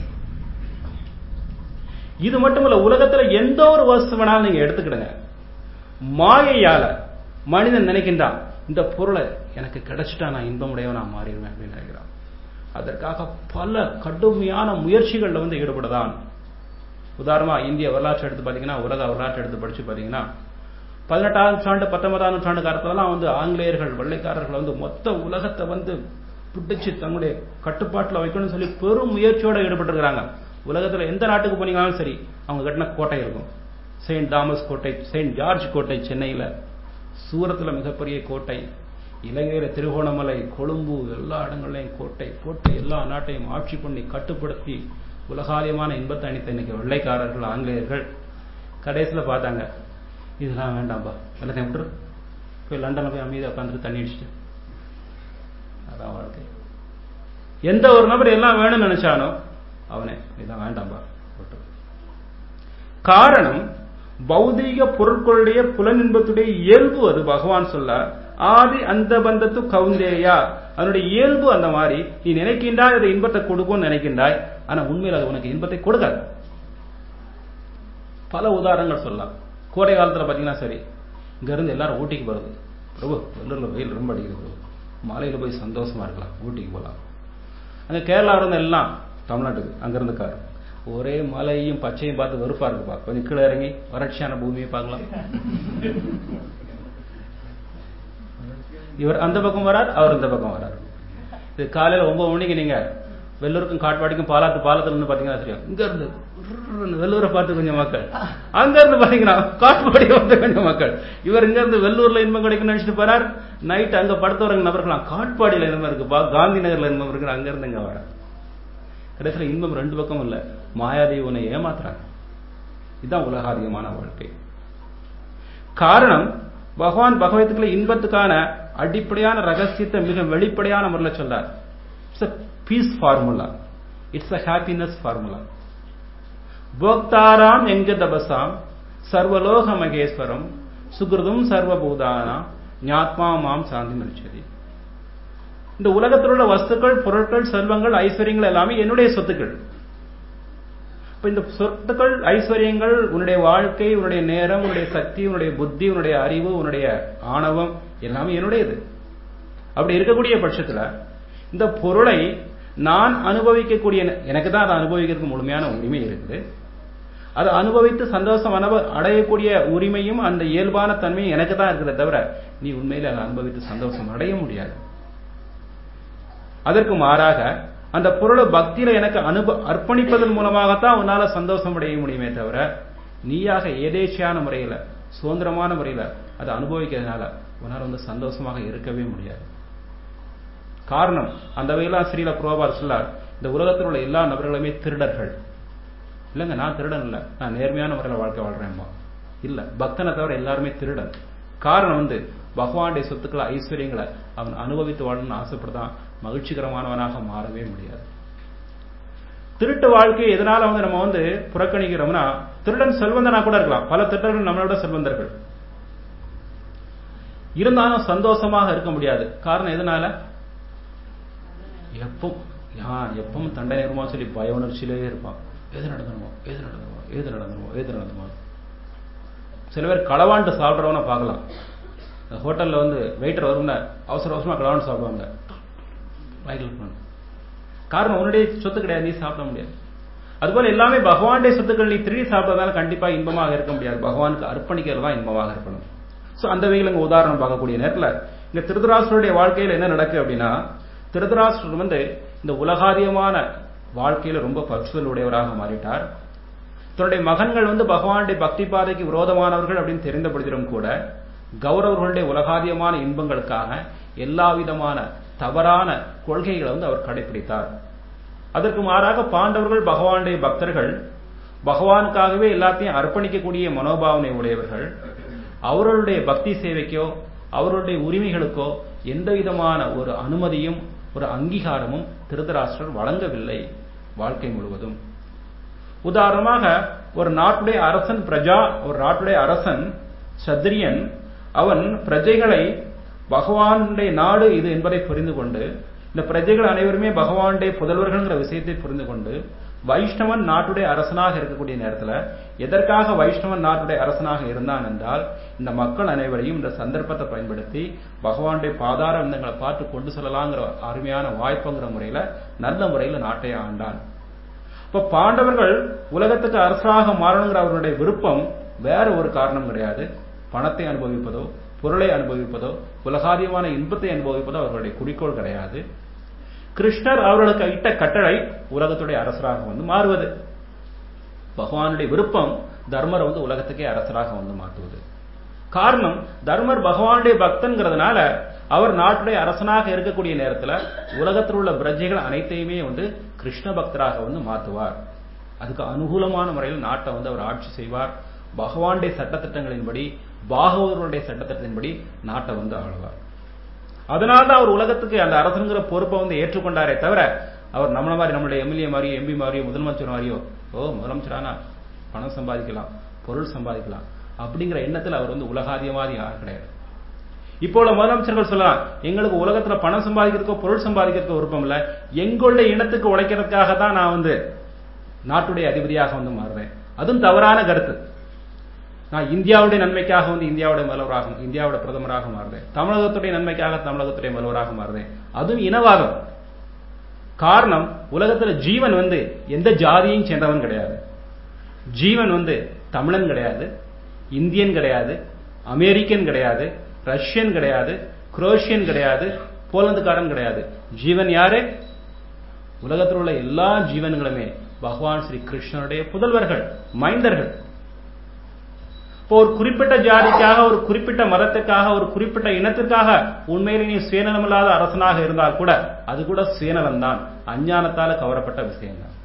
இது மட்டுமல்ல உலகத்துல எந்த ஒரு வஸ்து வேணாலும் நீங்க எடுத்துக்கிடுங்க மாயையால மனிதன் நினைக்கின்றான் இந்த பொருளை எனக்கு கிடைச்சிட்டா நான் இன்பமுடையவனா மாறிடுவேன் அப்படின்னு நினைக்கிறான் அதற்காக பல கடுமையான முயற்சிகள்ல வந்து ஈடுபடுதான் உதாரணமா இந்திய வரலாற்று எடுத்து பாத்தீங்கன்னா உலக வரலாற்று எடுத்து படிச்சு பாத்தீங்கன்னா பதினெட்டாம் நூற்றாண்டு பத்தொன்பதாம் நூற்றாண்டு காலத்துலலாம் வந்து ஆங்கிலேயர்கள் வெள்ளைக்காரர்கள் வந்து மொத்த உலகத்தை வந்து பிடிச்சு தங்களுடைய கட்டுப்பாட்டில் வைக்கணும்னு சொல்லி பெரும் முயற்சியோட ஈடுபட்டிருக்கிறாங்க உலகத்துல எந்த நாட்டுக்கு போனீங்கனாலும் சரி அவங்க கட்டின கோட்டை இருக்கும் செயின்ட் தாமஸ் கோட்டை செயின்ட் ஜார்ஜ் கோட்டை சென்னையில சூரத்துல மிகப்பெரிய கோட்டை இலங்கையில திருகோணமலை கொழும்பு எல்லா இடங்கள்லையும் கோட்டை போட்டு எல்லா நாட்டையும் ஆட்சி பண்ணி கட்டுப்படுத்தி உலகாரியமான இன்பத்தை அணித்த இன்னைக்கு வெள்ளைக்காரர்கள் ஆங்கிலேயர்கள் கடைசியில பார்த்தாங்க இதெல்லாம் வேண்டாம்பா எல்லாத்தையும் விட்டுரு போய் லண்டன்ல போய் அமைதியாக உட்காந்துட்டு தண்ணி அடிச்சுட்டு அதான் வாழ்க்கை எந்த ஒரு நபர் எல்லாம் வேணும்னு நினைச்சானோ அவனே இதான் வேண்டாம்பா விட்டு காரணம் பௌதீக பொருட்களுடைய புலனின்பத்துடைய இயல்பு அது பகவான் சொல்ல ஆதி அந்த பந்தத்து கவுந்தேயா அதனுடைய இயல்பு அந்த மாதிரி நீ நினைக்கின்றாய் அதை இன்பத்தை கொடுக்கும்னு நினைக்கின்றாய் ஆனா உண்மையில் அது உனக்கு இன்பத்தை கொடுக்காது பல உதாரணங்கள் சொல்லலாம் கோடை காலத்துல பாத்தீங்கன்னா சரி இங்க இருந்து எல்லாரும் ஊட்டிக்கு வருது பிரபு வெள்ளூர்ல வெயில் ரொம்ப அடிக்குது பிரபு மலையில போய் சந்தோஷமா இருக்கலாம் ஊட்டிக்கு போகலாம் அங்க கேரளாவில இருந்து எல்லாம் தமிழ்நாட்டுக்கு அங்கிருந்து கார் ஒரே மலையும் பச்சையும் பார்த்து வெறுப்பா இருக்குப்பா கொஞ்சம் கீழே இறங்கி வறட்சியான பூமியை பார்க்கலாம் இவர் அந்த பக்கம் வரார் அவர் இந்த பக்கம் வரார் இது காலையில ஒன்பது மணிக்கு நீங்க வெள்ளூருக்கும் காட்பாடிக்கும் பாலாத்து பாலத்துல இருந்து பாத்தீங்கன்னா தெரியும் இங்க இருந்து வெள்ளூரை பார்த்து கொஞ்சம் மக்கள் அங்க இருந்து பாத்தீங்கன்னா காட்பாடி வந்து கொஞ்சம் மக்கள் இவர் இங்க இருந்து வெள்ளூர்ல இன்பம் கிடைக்கும் நினைச்சிட்டு போறார் நைட் அங்க படுத்தவரங்க நபர்களாம் காட்பாடியில இன்பம் இருக்குப்பா காந்தி நகர்ல இன்பம் இருக்கு அங்க இருந்து இங்க வர கடைசியில் இன்பம் ரெண்டு பக்கம் இல்ல மாயாதேவி உன்னை ஏமாத்துறாங்க இதுதான் உலகாதிகமான வாழ்க்கை காரணம் பகவான் பகவத்துக்குள்ள இன்பத்துக்கான அடிப்படையான ரகசியத்தை மிக வெளிப்படையான முறையில் சொல்றார் it's a peace formula it's a happiness formula போக்தாராம் எங்க தபசாம் சர்வலோக மகேஸ்வரம் சுகிருதும் சர்வபூதானாம் ஞாத்மா மாம் சாந்தி மரிச்சதி இந்த உலகத்தில் உள்ள வஸ்துக்கள் பொருட்கள் செல்வங்கள் ஐஸ்வர்யங்கள் எல்லாமே என்னுடைய சொத்துக்கள் இப்ப இந்த சொத்துக்கள் ஐஸ்வர்யங்கள் உன்னுடைய வாழ்க்கை உன்னுடைய நேரம் உன்னுடைய சக்தி உன்னுடைய புத்தி உன்னுடைய அறிவு உன்னுடைய ஆணவம் எல்லாமே என்னுடையது அப்படி இருக்கக்கூடிய பட்சத்துல இந்த பொருளை நான் அனுபவிக்கக்கூடிய எனக்கு தான் அதை அனுபவிக்கிறதுக்கு முழுமையான உரிமை இருக்குது அதை அனுபவித்து சந்தோஷம் அனுப அடையக்கூடிய உரிமையும் அந்த இயல்பான தன்மையும் எனக்கு தான் இருக்கிறத தவிர நீ உண்மையில அதை அனுபவித்து சந்தோஷம் அடைய முடியாது அதற்கு மாறாக அந்த பொருளை பக்தியில எனக்கு அனுப அர்ப்பணிப்பதன் மூலமாகத்தான் உன்னால சந்தோஷம் அடைய முடியுமே தவிர நீயாக ஏதேச்சியான முறையில சுதந்திரமான முறையில அதை அனுபவிக்கிறதுனால உன்னால் வந்து சந்தோஷமாக இருக்கவே முடியாது காரணம் அந்த வகையெல்லாம் ஸ்ரீல புரோபார் சொல்லார் இந்த உலகத்தில் உள்ள எல்லா நபர்களுமே திருடர்கள் இல்லைங்க நான் திருடன் இல்லை நான் நேர்மையான முறையில் வாழ்க்கை வாழ்றேன்மா இல்ல பக்தனை தவிர எல்லாருமே திருடன் காரணம் வந்து பகவானுடைய சொத்துக்களை ஐஸ்வர்யங்களை அவன் அனுபவித்து வாழணும்னு ஆசைப்படுதான் மகிழ்ச்சிகரமானவனாக மாறவே முடியாது திருட்டு வாழ்க்கையை எதனால வந்து நம்ம வந்து புறக்கணிக்கிறோம்னா திருடன் செல்வந்தனா கூட இருக்கலாம் பல திருடர்கள் நம்மளோட செல்வந்தர்கள் இருந்தாலும் சந்தோஷமாக இருக்க முடியாது காரணம் எதனால எப்போ எப்பவும் தண்டனை வருமா சொல்லி பய உணர்ச்சியிலே இருப்பான் எது நடந்துருமோ எது நடந்துருமோ எது நடந்துருமோ எது நடந்துருமோ சில பேர் களவாண்டு சாப்பிட்றவன பார்க்கலாம் ஹோட்டல்ல வந்து வெயிட்டர் வரும்னா அவசர அவசரமா களவாண்டு சாப்பிடுவாங்க வாய்கள் காரணம் உன்னுடைய சொத்து கிடையாது நீ சாப்பிட முடியாது அதுபோல எல்லாமே பகவானுடைய சொத்துக்கள் நீ திருடி சாப்பிட்டதால கண்டிப்பா இன்பமாக இருக்க முடியாது பகவானுக்கு அர்ப்பணிக்கிறது தான் இன்பமாக இருக்கணும் சோ அந்த வகையில் இங்க உதாரணம் பார்க்கக்கூடிய நேரத்தில் இந்த திருதராஷ்டருடைய வாழ்க்கையில் என்ன நடக்கு அப்படின்னா திருதராஷ்டர் வந்து இந்த உலகாதியமான வாழ்க்கையில ரொம்ப பற்றுதல் உடையவராக மாறிட்டார் தன்னுடைய மகன்கள் வந்து பகவானுடைய பக்தி பாதைக்கு விரோதமானவர்கள் அப்படின்னு தெரிந்தபடுத்திலும் கூட கௌரவர்களுடைய உலகாதியமான இன்பங்களுக்காக எல்லா விதமான தவறான கொள்கைகளை வந்து அவர் கடைபிடித்தார் அதற்கு மாறாக பாண்டவர்கள் பகவானுடைய பக்தர்கள் பகவானுக்காகவே எல்லாத்தையும் அர்ப்பணிக்கக்கூடிய மனோபாவனை உடையவர்கள் அவர்களுடைய பக்தி சேவைக்கோ அவர்களுடைய உரிமைகளுக்கோ எந்த விதமான ஒரு அனுமதியும் ஒரு அங்கீகாரமும் திருதராஷ்டிரர் வழங்கவில்லை வாழ்க்கை முழுவதும் உதாரணமாக ஒரு நாட்டுடைய அரசன் பிரஜா ஒரு நாட்டுடைய அரசன் சத்திரியன் அவன் பிரஜைகளை பகவானுடைய நாடு இது என்பதை புரிந்து கொண்டு இந்த பிரஜைகள் அனைவருமே பகவானுடைய புதல்வர்கள்ங்கிற விஷயத்தை புரிந்து கொண்டு வைஷ்ணவன் நாட்டுடைய அரசனாக இருக்கக்கூடிய நேரத்தில் எதற்காக வைஷ்ணவன் நாட்டுடைய அரசனாக இருந்தான் என்றால் இந்த மக்கள் அனைவரையும் இந்த சந்தர்ப்பத்தை பயன்படுத்தி பகவானுடைய பாதார விந்தங்களை பார்த்து கொண்டு செல்லலாங்கிற அருமையான வாய்ப்புங்கிற முறையில நல்ல முறையில் நாட்டை ஆண்டான் இப்ப பாண்டவர்கள் உலகத்துக்கு அரசாக மாறணுங்கிற அவருடைய விருப்பம் வேற ஒரு காரணம் கிடையாது பணத்தை அனுபவிப்பதோ பொருளை அனுபவிப்பதோ உலகாதியமான இன்பத்தை அனுபவிப்பதோ அவர்களுடைய குறிக்கோள் கிடையாது கிருஷ்ணர் அவர்களுக்கு இட்ட கட்டளை உலகத்துடைய அரசராக வந்து மாறுவது பகவானுடைய விருப்பம் தர்மரை வந்து உலகத்துக்கே அரசராக வந்து மாற்றுவது காரணம் தர்மர் பகவானுடைய பக்தன்கிறதுனால அவர் நாட்டுடைய அரசனாக இருக்கக்கூடிய நேரத்தில் உலகத்தில் உள்ள பிரஜைகள் அனைத்தையுமே வந்து கிருஷ்ண பக்தராக வந்து மாற்றுவார் அதுக்கு அனுகூலமான முறையில் நாட்டை வந்து அவர் ஆட்சி செய்வார் பகவானுடைய சட்டத்திட்டங்களின்படி பாகவதர்களுடைய சட்டத்திட்டத்தின்படி நாட்டை வந்து ஆளுவார் அதனால்தான் அவர் உலகத்துக்கு அந்த அரசனுங்கிற பொறுப்பை வந்து ஏற்றுக்கொண்டாரே தவிர அவர் நம்மள மாதிரி நம்மளுடைய எம்எல்ஏ மாதிரியோ எம்பி மாதிரியோ முதலமைச்சர் மாதிரியோ ஓ முதலமைச்சரானா பணம் சம்பாதிக்கலாம் பொருள் சம்பாதிக்கலாம் அப்படிங்கிற எண்ணத்தில் அவர் வந்து உலகாதியவாதி யார் கிடையாது இப்போ உள்ள முதலமைச்சர்கள் சொல்லலாம் எங்களுக்கு உலகத்துல பணம் சம்பாதிக்கிறதுக்கோ பொருள் சம்பாதிக்கிறதுக்கோ விருப்பம் இல்ல எங்களுடைய இனத்துக்கு உழைக்கிறதுக்காக தான் நான் வந்து நாட்டுடைய அதிபதியாக வந்து மாறுறேன் அதுவும் தவறான கருத்து நான் இந்தியாவுடைய நன்மைக்காக வந்து இந்தியாவுடைய முதல்வராக இந்தியாவோட பிரதமராக மாறுறேன் தமிழகத்துடைய நன்மைக்காக தமிழகத்துடைய முதல்வராக மாறுறேன் அதுவும் இனவாதம் காரணம் உலகத்துல ஜீவன் வந்து எந்த ஜாதியையும் சேர்ந்தவன் கிடையாது ஜீவன் வந்து தமிழன் கிடையாது இந்தியன் கிடையாது அமெரிக்கன் கிடையாது ரஷ்யன் கிடையாது குரோஷியன் கிடையாது போலந்துக்காரன் கிடையாது ஜீவன் யாரு உலகத்தில் உள்ள எல்லா ஜீவன்களுமே பகவான் ஸ்ரீ கிருஷ்ணனுடைய புதல்வர்கள் மைந்தர்கள் இப்போ ஒரு குறிப்பிட்ட ஜாதிக்காக ஒரு குறிப்பிட்ட மதத்துக்காக ஒரு குறிப்பிட்ட இனத்திற்காக உண்மையிலே நீ சுயநலமில்லாத அரசனாக இருந்தால் கூட அது கூட சுயநலம் தான் அஞ்ஞானத்தால கவரப்பட்ட விஷயம் தான்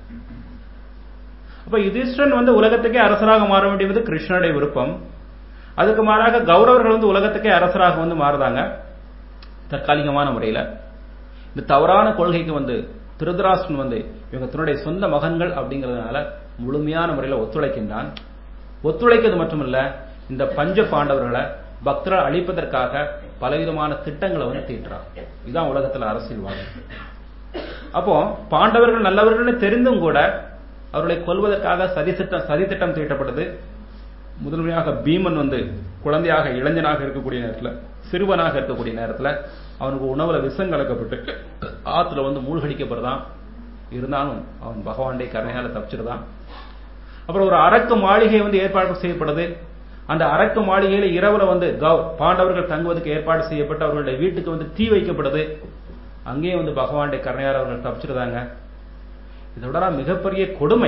அப்ப யுதிஷ்டன் வந்து உலகத்துக்கே அரசராக மாற வேண்டியது கிருஷ்ணனுடைய விருப்பம் அதுக்கு மாறாக கௌரவர்கள் வந்து உலகத்துக்கே அரசராக வந்து மாறுதாங்க தற்காலிகமான முறையில இந்த தவறான கொள்கைக்கு வந்து திருதராஷ்டிரன் வந்து இவங்க தன்னுடைய சொந்த மகன்கள் அப்படிங்கிறதுனால முழுமையான முறையில் ஒத்துழைக்கின்றான் ஒத்துழைக்கிறது மட்டுமல்ல இந்த பஞ்ச பாண்டவர்களை பக்தரால் அழிப்பதற்காக பலவிதமான திட்டங்களை வந்து தீட்டுறான் இதுதான் உலகத்தில் அரசியல்வாதம் அப்போ பாண்டவர்கள் நல்லவர்கள்னு தெரிந்தும் கூட அவர்களை கொல்வதற்காக சதித்திட்டம் சதித்திட்டம் தீட்டப்படுது முதன்மையாக பீமன் வந்து குழந்தையாக இளைஞனாக இருக்கக்கூடிய நேரத்தில் சிறுவனாக இருக்கக்கூடிய நேரத்தில் அவனுக்கு உணவுல விஷம் கலக்கப்பட்டு ஆத்துல வந்து மூழ்கடிக்கப்படுறான் இருந்தாலும் அவன் பகவானுடைய கருணையால தப்பிச்சிருதான் அப்புறம் ஒரு அரக்கு மாளிகை வந்து ஏற்பாடு செய்யப்படுது அந்த அரக்கு மாளிகையில இரவுல வந்து பாண்டவர்கள் தங்குவதற்கு ஏற்பாடு செய்யப்பட்டு அவர்களுடைய வீட்டுக்கு வந்து தீ வைக்கப்படுது அங்கேயும் வந்து பகவானுடைய கருணையால் அவர்கள் தப்பிச்சிருந்தாங்க இதோட மிகப்பெரிய கொடுமை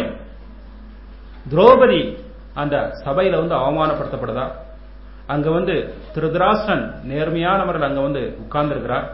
திரௌபதி அந்த சபையில வந்து அவமானப்படுத்தப்படுதா அங்க வந்து திருதராஷ்டிரன் நேர்மையான முறையில் அங்க வந்து உட்கார்ந்திருக்கிறார்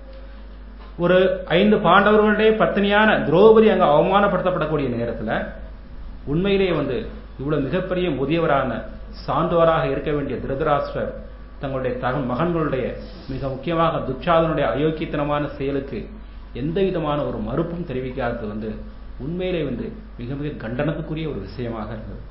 ஒரு ஐந்து பாண்டவர்களுடைய பத்தினியான திரௌபதி அங்க அவமானப்படுத்தப்படக்கூடிய நேரத்தில் உண்மையிலேயே வந்து இவ்வளவு மிகப்பெரிய முதியவரான சான்றோராக இருக்க வேண்டிய திருதராஷ்டிரர் தங்களுடைய தக மகன்களுடைய மிக முக்கியமாக துச்சாதனுடைய அயோக்கியத்தனமான செயலுக்கு எந்த விதமான ஒரு மறுப்பும் தெரிவிக்காதது வந்து உண்மையிலே வந்து மிக மிக கண்டனத்துக்குரிய ஒரு விஷயமாக இருந்தது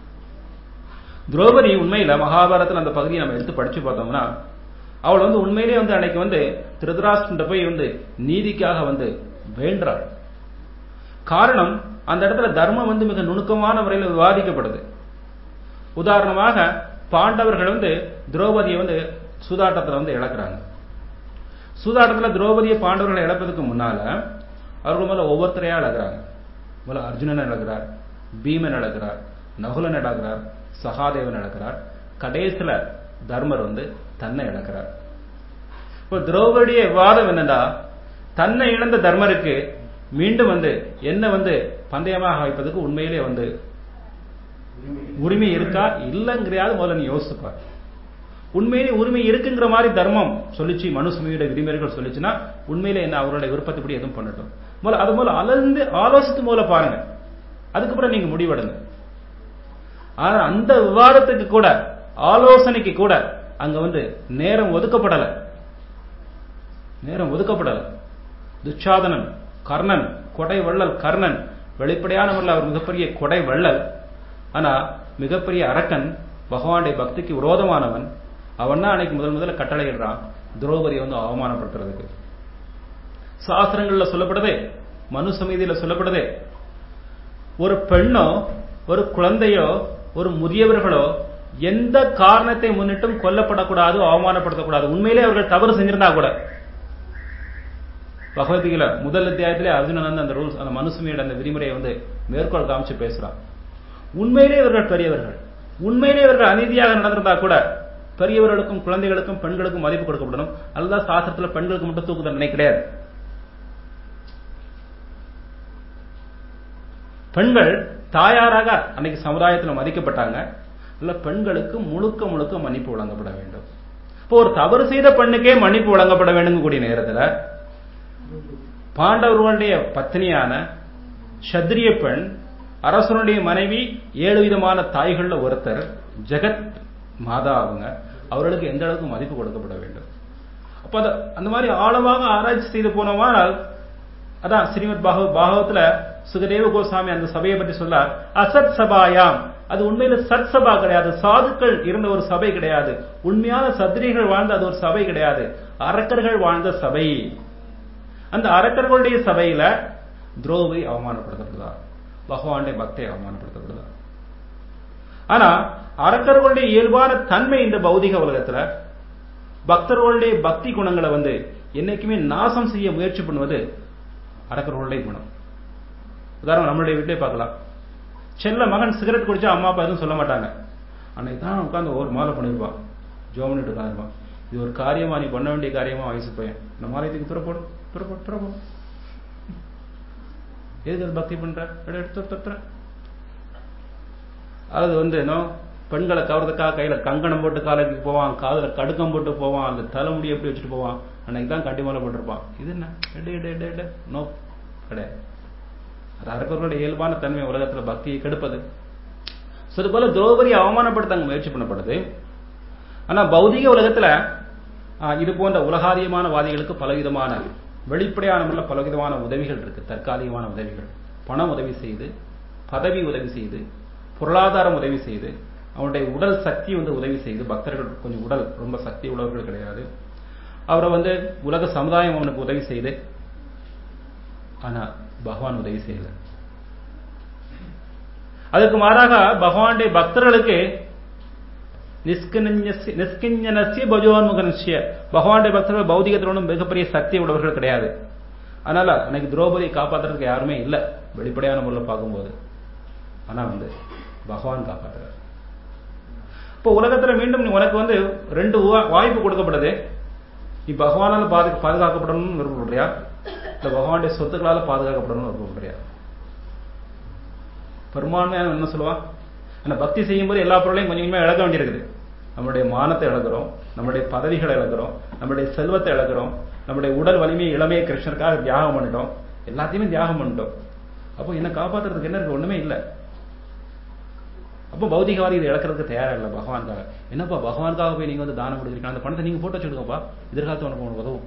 திரௌபதி உண்மையில மகாபாரதத்தில் அந்த பகுதியை நம்ம எடுத்து படிச்சு பார்த்தோம்னா அவள் வந்து உண்மையிலே வந்து அன்னைக்கு வந்து திருதராஷ்டிர போய் வந்து நீதிக்காக வந்து வேண்டாள் காரணம் அந்த இடத்துல தர்மம் வந்து மிக நுணுக்கமான முறையில் விவாதிக்கப்படுது உதாரணமாக பாண்டவர்கள் வந்து திரௌபதியை வந்து சூதாட்டத்தில் வந்து இழக்கிறாங்க சூதாட்டத்தில் திரௌபதியை பாண்டவர்களை இழப்பதற்கு முன்னால அவர்கள் முதல்ல ஒவ்வொருத்தரையா இழக்கிறாங்க முதல்ல அர்ஜுனன் இழக்கிறார் பீமன் இழக்கிறார் நகுலன் இழக்கிறார் சகாதேவன் இழக்கிறார் கடைசியில தர்மர் வந்து தன்னை இழக்கிறார் இப்போ திரௌபதிய விவாதம் என்னன்னா தன்னை இழந்த தர்மருக்கு மீண்டும் வந்து என்ன வந்து பந்தயமாக வைப்பதுக்கு உண்மையிலே வந்து உரிமை இருக்கா இல்லைங்கிறயாவது முதல்ல நீ யோசிப்பார் உண்மையிலே உரிமை இருக்குங்கிற மாதிரி தர்மம் சொல்லிச்சு மனுசுமையோட விதிமுறைகள் சொல்லிச்சுன்னா உண்மையிலே என்ன அவருடைய விருப்பத்தைப்படி எதுவும் பண்ணட்டும் முதல்ல அது முதல்ல அலர்ந்து ஆலோசித்து முதல்ல பாருங்க அதுக்கப்புறம் நீங்க முடிவெடுங்க ஆனா அந்த விவாதத்துக்கு கூட ஆலோசனைக்கு கூட அங்க வந்து நேரம் ஒதுக்கப்படல நேரம் ஒதுக்கப்படல துச்சாதனன் கர்ணன் கொடை வள்ளல் கர்ணன் வெளிப்படையான முறையில் அவர் மிகப்பெரிய கொடை வள்ளல் ஆனா மிகப்பெரிய அரக்கன் பகவானுடைய பக்திக்கு விரோதமானவன் அவன் தான் அன்னைக்கு முதல் முதல்ல கட்டளையிடுறான் திரௌபதியை வந்து அவமானப்படுத்துறதுக்கு சாஸ்திரங்கள்ல சொல்லப்படுதே மனு சமீதியில சொல்லப்படுதே ஒரு பெண்ணோ ஒரு குழந்தையோ ஒரு முதியவர்களோ எந்த காரணத்தை முன்னிட்டும் கொல்லப்படக்கூடாது அவமானப்படுத்தக்கூடாது உண்மையிலே அவர்கள் தவறு செஞ்சிருந்தா கூட பகவத்கீதை முதல் அத்தியாயத்திலே அர்ஜுனன் வந்து அந்த ரூல்ஸ் அந்த மனுசுமையோட அந்த விதிமுறையை வந்து மேற்கோள் காமிச்சு பேசுறான் உண்மையிலே இவர்கள் பெரியவர்கள் உண்மையிலே இவர்கள் அநீதியாக நடந்திருந்தா கூட பெரியவர்களுக்கும் குழந்தைகளுக்கும் பெண்களுக்கும் மதிப்பு கொடுக்கப்படணும் அதுதான் சாஸ்திரத்துல பெண்களுக்கு மட்டும் தூக்கு தண்டனை கிடையாது பெண்கள் தாயாராக அன்னைக்கு சமுதாயத்தில் மதிக்கப்பட்டாங்க இல்ல பெண்களுக்கு முழுக்க முழுக்க மன்னிப்பு வழங்கப்பட வேண்டும் இப்போ ஒரு தவறு செய்த பெண்ணுக்கே மன்னிப்பு வழங்கப்பட வேண்டும் கூடிய நேரத்தில் பாண்டவர்களுடைய பத்னியான சத்திரிய பெண் அரசனுடைய மனைவி ஏழு விதமான தாய்கள்ல ஒருத்தர் ஜெகத் மாதா அவங்க அவர்களுக்கு எந்த அளவுக்கு மதிப்பு கொடுக்கப்பட வேண்டும் அப்ப அந்த மாதிரி ஆழமாக ஆராய்ச்சி செய்து போனோமானால் அதான் ஸ்ரீமத் பாகவ பாகவத்துல சுகதேவ கோசாமி அந்த சபையை பற்றி சொல்லார் அசத் சபாயாம் அது உண்மையில சத் சபா கிடையாது சாதுக்கள் இருந்த ஒரு சபை கிடையாது உண்மையான சத்திரிகள் வாழ்ந்த அது ஒரு சபை கிடையாது அரக்கர்கள் வாழ்ந்த சபை அந்த அரக்கர்களுடைய சபையில துரோபதி அவமானப்படுத்தப்படுதா பகவானுடைய பக்தை அவமானப்படுத்தப்படுதா ஆனா அரக்கர்களுடைய இயல்பான தன்மை இந்த பௌதிக உலகத்துல பக்தர்களுடைய பக்தி குணங்களை வந்து என்னைக்குமே நாசம் செய்ய முயற்சி பண்ணுவது அரக்கர்களுடைய குணம் உதாரணம் நம்மளுடைய வீட்டிலே பார்க்கலாம் செல்ல மகன் சிகரெட் குடிச்சா அம்மா அப்பா எதுவும் சொல்ல மாட்டாங்க அன்னைக்கு தான் உட்காந்து ஒரு மாலை பண்ணிருப்பான் ஜோ பண்ணிட்டு உட்காந்துருப்பான் இது ஒரு காரியமா நீ பண்ண வேண்டிய காரியமா வயசு பையன் இந்த மாலையத்துக்கு துறப்போடும் துறப்போடு துறப்போடும் எதுக்கு அது பக்தி பண்ற எடுத்து துற அது வந்து என்ன பெண்களை கவர்றதுக்காக கையில கங்கணம் போட்டு காலைக்கு போவான் காதுல கடுக்கம் போட்டு போவான் அந்த தலைமுடி எப்படி வச்சுட்டு போவான் அன்னைக்கு தான் கட்டி மேல போட்டிருப்பான் இது என்ன எடு எடு எடு எடு நோ கிடையாது அது அரக்கர்களுடைய இயல்பான தன்மை உலகத்துல பக்தியை கெடுப்பது அது போல திரௌபதி அவமானப்படுத்த அங்க முயற்சி பண்ணப்படுது ஆனா பௌதிக உலகத்துல இது போன்ற உலகாதியமான வாதிகளுக்கு பலவிதமான வெளிப்படையான முறையில் பலவிதமான உதவிகள் இருக்கு தற்காலிகமான உதவிகள் பணம் உதவி செய்து பதவி உதவி செய்து பொருளாதாரம் உதவி செய்து அவனுடைய உடல் சக்தி வந்து உதவி செய்து பக்தர்கள் கொஞ்சம் உடல் ரொம்ப சக்தி உள்ளவர்கள் கிடையாது அவரை வந்து உலக சமுதாயம் அவனுக்கு உதவி செய்து ஆனா பகவான் உதவி செய்யல அதுக்கு மாறாக பகவானுடைய பக்தர்களுக்கு நிஸ்கிஞ்சனசிய பஜோன்முகனிய பகவானுடைய பக்தர்கள் பௌதிகத்திலும் மிகப்பெரிய சக்தி உள்ளவர்கள் கிடையாது அதனால அன்னைக்கு திரௌபதியை காப்பாற்றுறதுக்கு யாருமே இல்லை வெளிப்படையான முறையில் பார்க்கும்போது ஆனா வந்து பகவான் காப்பாற்றுறார் இப்போ உலகத்துல மீண்டும் உனக்கு வந்து ரெண்டு வாய்ப்பு கொடுக்கப்படுது நீ பகவானால பாது பாதுகாக்கப்படணும்னு விருப்பப்படுறியா இல்ல பகவானுடைய சொத்துக்களால பாதுகாக்கப்படணும்னு விருப்பப்படுறியா பெரும்பான்மையான என்ன சொல்லுவான் ஆனா பக்தி செய்யும்போது எல்லா பொருளையும் கொஞ்சம் கொஞ்சமா இழக்க வேண்டியிருக்குது நம்மளுடைய மானத்தை இழக்கிறோம் நம்மளுடைய பதவிகளை இழக்கிறோம் நம்மளுடைய செல்வத்தை இழக்கிறோம் நம்மளுடைய உடல் வலிமையை இளமையை கிருஷ்ணருக்காக தியாகம் பண்ணிட்டோம் எல்லாத்தையுமே தியாகம் பண்ணிட்டோம் அப்போ என்ன காப்பாத்துறதுக்கு என்ன இருக்கு ஒண்ணுமே இல்லை அப்போ பௌதிகவாதி இதை இழக்கிறதுக்கு தயாரா இல்லை பகவானுக்காக என்னப்பா பகவானுக்காக போய் நீங்க வந்து தானம் கொடுக்குறீங்க அந்த பணத்தை நீங்க போட்டு வச்சுடுங்கப்பா எதிர்காலத்து உனக்கு உனக்கு உதவும்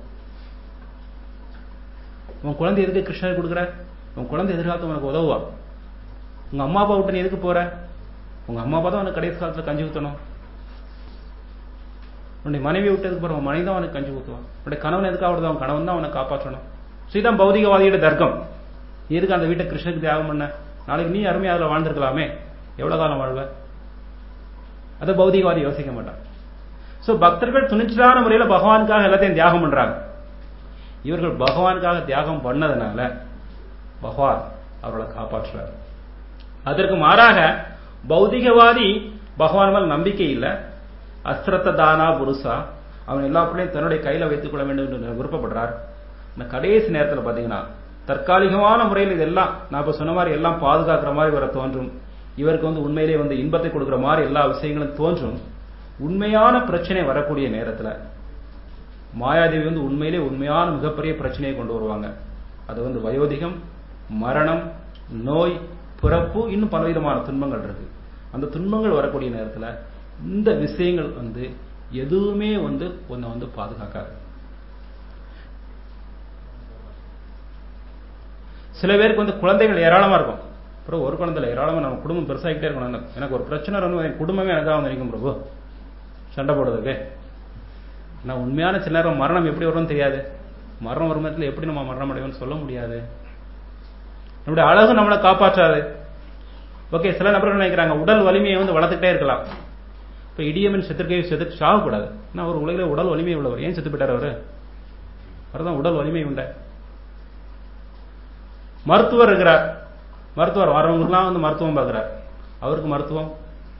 உன் குழந்தை எதுக்கு கிருஷ்ணர் கொடுக்குற உன் குழந்தை எதிர்காலத்து உனக்கு உதவுவா உங்க அம்மா அப்பா விட்டு நீ எதுக்கு போற உங்க அம்மா அப்பா தான் உனக்கு கடைசி காலத்துல கஞ்சி ஊத்தணும் உன்னுடைய மனைவி விட்டதுக்கு போற உன் மனைவி தான் அவனுக்கு கஞ்சி ஊத்துவான் உன்னுடைய கணவன் எதுக்காக விடுதா அவன் கணவன் தான் அவனை காப்பாற்றணும் இதுதான் பௌதிகவாதியோட தர்க்கம் எதுக்கு அந்த வீட்டை கிருஷ்ணனுக்கு தியாகம் பண்ண நாளைக்கு நீ அருமையா அதுல வாழ்ந்திருக்கலாமே எவ்வளவு காலம் வாழ்வ அதை பௌதிகவாதி யோசிக்க மாட்டான் சோ பக்தர்கள் துணிச்சலான முறையில பகவானுக்காக எல்லாத்தையும் தியாகம் பண்றாங்க இவர்கள் பகவானுக்காக தியாகம் பண்ணதுனால பகவான் அவர்களை காப்பாற்றுறார் அதற்கு மாறாக பௌதிகவாதி பகவான் மேல் நம்பிக்கை இல்லை அஸ்திரத்த தானா புருஷா அவன் எல்லா பிள்ளையும் தன்னுடைய கையில வைத்துக் கொள்ள வேண்டும் என்று விருப்பப்படுறார் இந்த கடைசி நேரத்தில் பாத்தீங்கன்னா தற்காலிகமான முறையில் இதெல்லாம் நான் இப்ப சொன்ன மாதிரி எல்லாம் பாதுகாக்கிற மாதிரி வர தோன்றும் இவருக்கு வந்து உண்மையிலே வந்து இன்பத்தை கொடுக்கிற மாதிரி எல்லா விஷயங்களும் தோன்றும் உண்மையான பிரச்சனை வரக்கூடிய நேரத்துல மாயாதேவி வந்து உண்மையிலே உண்மையான மிகப்பெரிய பிரச்சனையை கொண்டு வருவாங்க அது வந்து வயோதிகம் மரணம் நோய் பிறப்பு இன்னும் பலவிதமான துன்பங்கள் இருக்கு அந்த துன்பங்கள் வரக்கூடிய நேரத்துல இந்த விஷயங்கள் வந்து எதுவுமே வந்து உன்னை வந்து பாதுகாக்காது சில பேருக்கு வந்து குழந்தைகள் ஏராளமா இருக்கும் அப்புறம் ஒரு குழந்தைல ஏராளமா நம்ம குடும்பம் பெருசாகிட்டே இருக்கணும் எனக்கு ஒரு பிரச்சனை வந்து என் குடும்பமே எனக்காக வந்து நிற்கும் பிரபு சண்டை போடுறதுக்கு நான் உண்மையான சில நேரம் மரணம் எப்படி வரும்னு தெரியாது மரணம் வரும் நேரத்தில் எப்படி நம்ம மரணம் அடைவோம்னு சொல்ல முடியாது நம்முடைய அழகு நம்மளை காப்பாற்றாது ஓகே சில நபர்கள் நினைக்கிறாங்க உடல் வலிமையை வந்து வளர்த்துக்கிட்டே இருக்கலாம் இப்போ இடியமன் செத்துக்கே செத்து சாகக்கூடாது நான் அவர் உலகில் உடல் வலிமை உள்ளவர் ஏன் செத்து போயிட்டார் அவரு அவர்தான் உடல் வலிமை உண்ட மருத்துவர் இருக்கிறார் மருத்துவர் வரவங்களுக்குலாம் வந்து மருத்துவம் பார்க்கிறார் அவருக்கு மருத்துவம்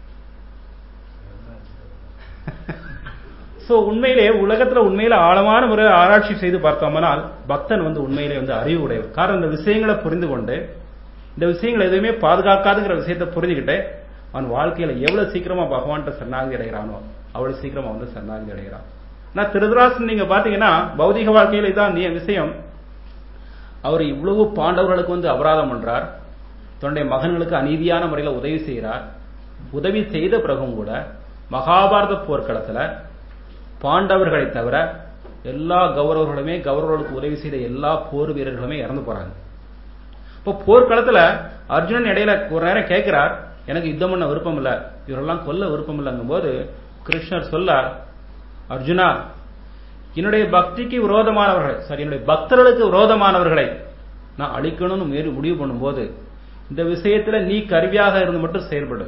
சோ உண்மையிலே உலகத்துல உண்மையில ஆழமான முறை ஆராய்ச்சி செய்து பார்த்தோம்னால் பக்தன் வந்து உண்மையிலே வந்து அறிவு உடையவர் காரணம் இந்த விஷயங்களை புரிந்து கொண்டு இந்த விஷயங்கள் எதுவுமே பாதுகாக்காதுங்கிற விஷயத்தை புரிஞ்சுக்கிட்டு அவன் வாழ்க்கையில எவ்வளவு சீக்கிரமா பகவான்கிட்ட சரணாகதி அடைகிறானோ அவ்வளவு சீக்கிரமா வந்து சரணாகதி அடைகிறான் நான் திருதராசன் நீங்க பாத்தீங்கன்னா பௌதிக வாழ்க்கையில இதான் நீ விஷயம் அவர் இவ்வளவு பாண்டவர்களுக்கு வந்து அபராதம் பண்றார் தன்னுடைய மகன்களுக்கு அநீதியான முறையில உதவி செய்கிறார் உதவி செய்த பிறகும் கூட மகாபாரத போர்க்களத்துல பாண்டவர்களை தவிர எல்லா கௌரவர்களுமே கௌரவர்களுக்கு உதவி செய்த எல்லா போர் வீரர்களுமே இறந்து போறாங்க இப்போ போர்க்களத்துல அர்ஜுனன் இடையில ஒரு நேரம் கேட்கிறார் எனக்கு யுத்தம் பண்ண விருப்பம் இல்ல இவரெல்லாம் கொல்ல விருப்பம் இல்லைங்கும் போது கிருஷ்ணர் சொல்ல அர்ஜுனா என்னுடைய பக்திக்கு விரோதமானவர்கள் சரி என்னுடைய பக்தர்களுக்கு விரோதமானவர்களை நான் அழிக்கணும்னு மீறி முடிவு பண்ணும்போது இந்த விஷயத்துல நீ கருவியாக இருந்து மட்டும் செயல்படு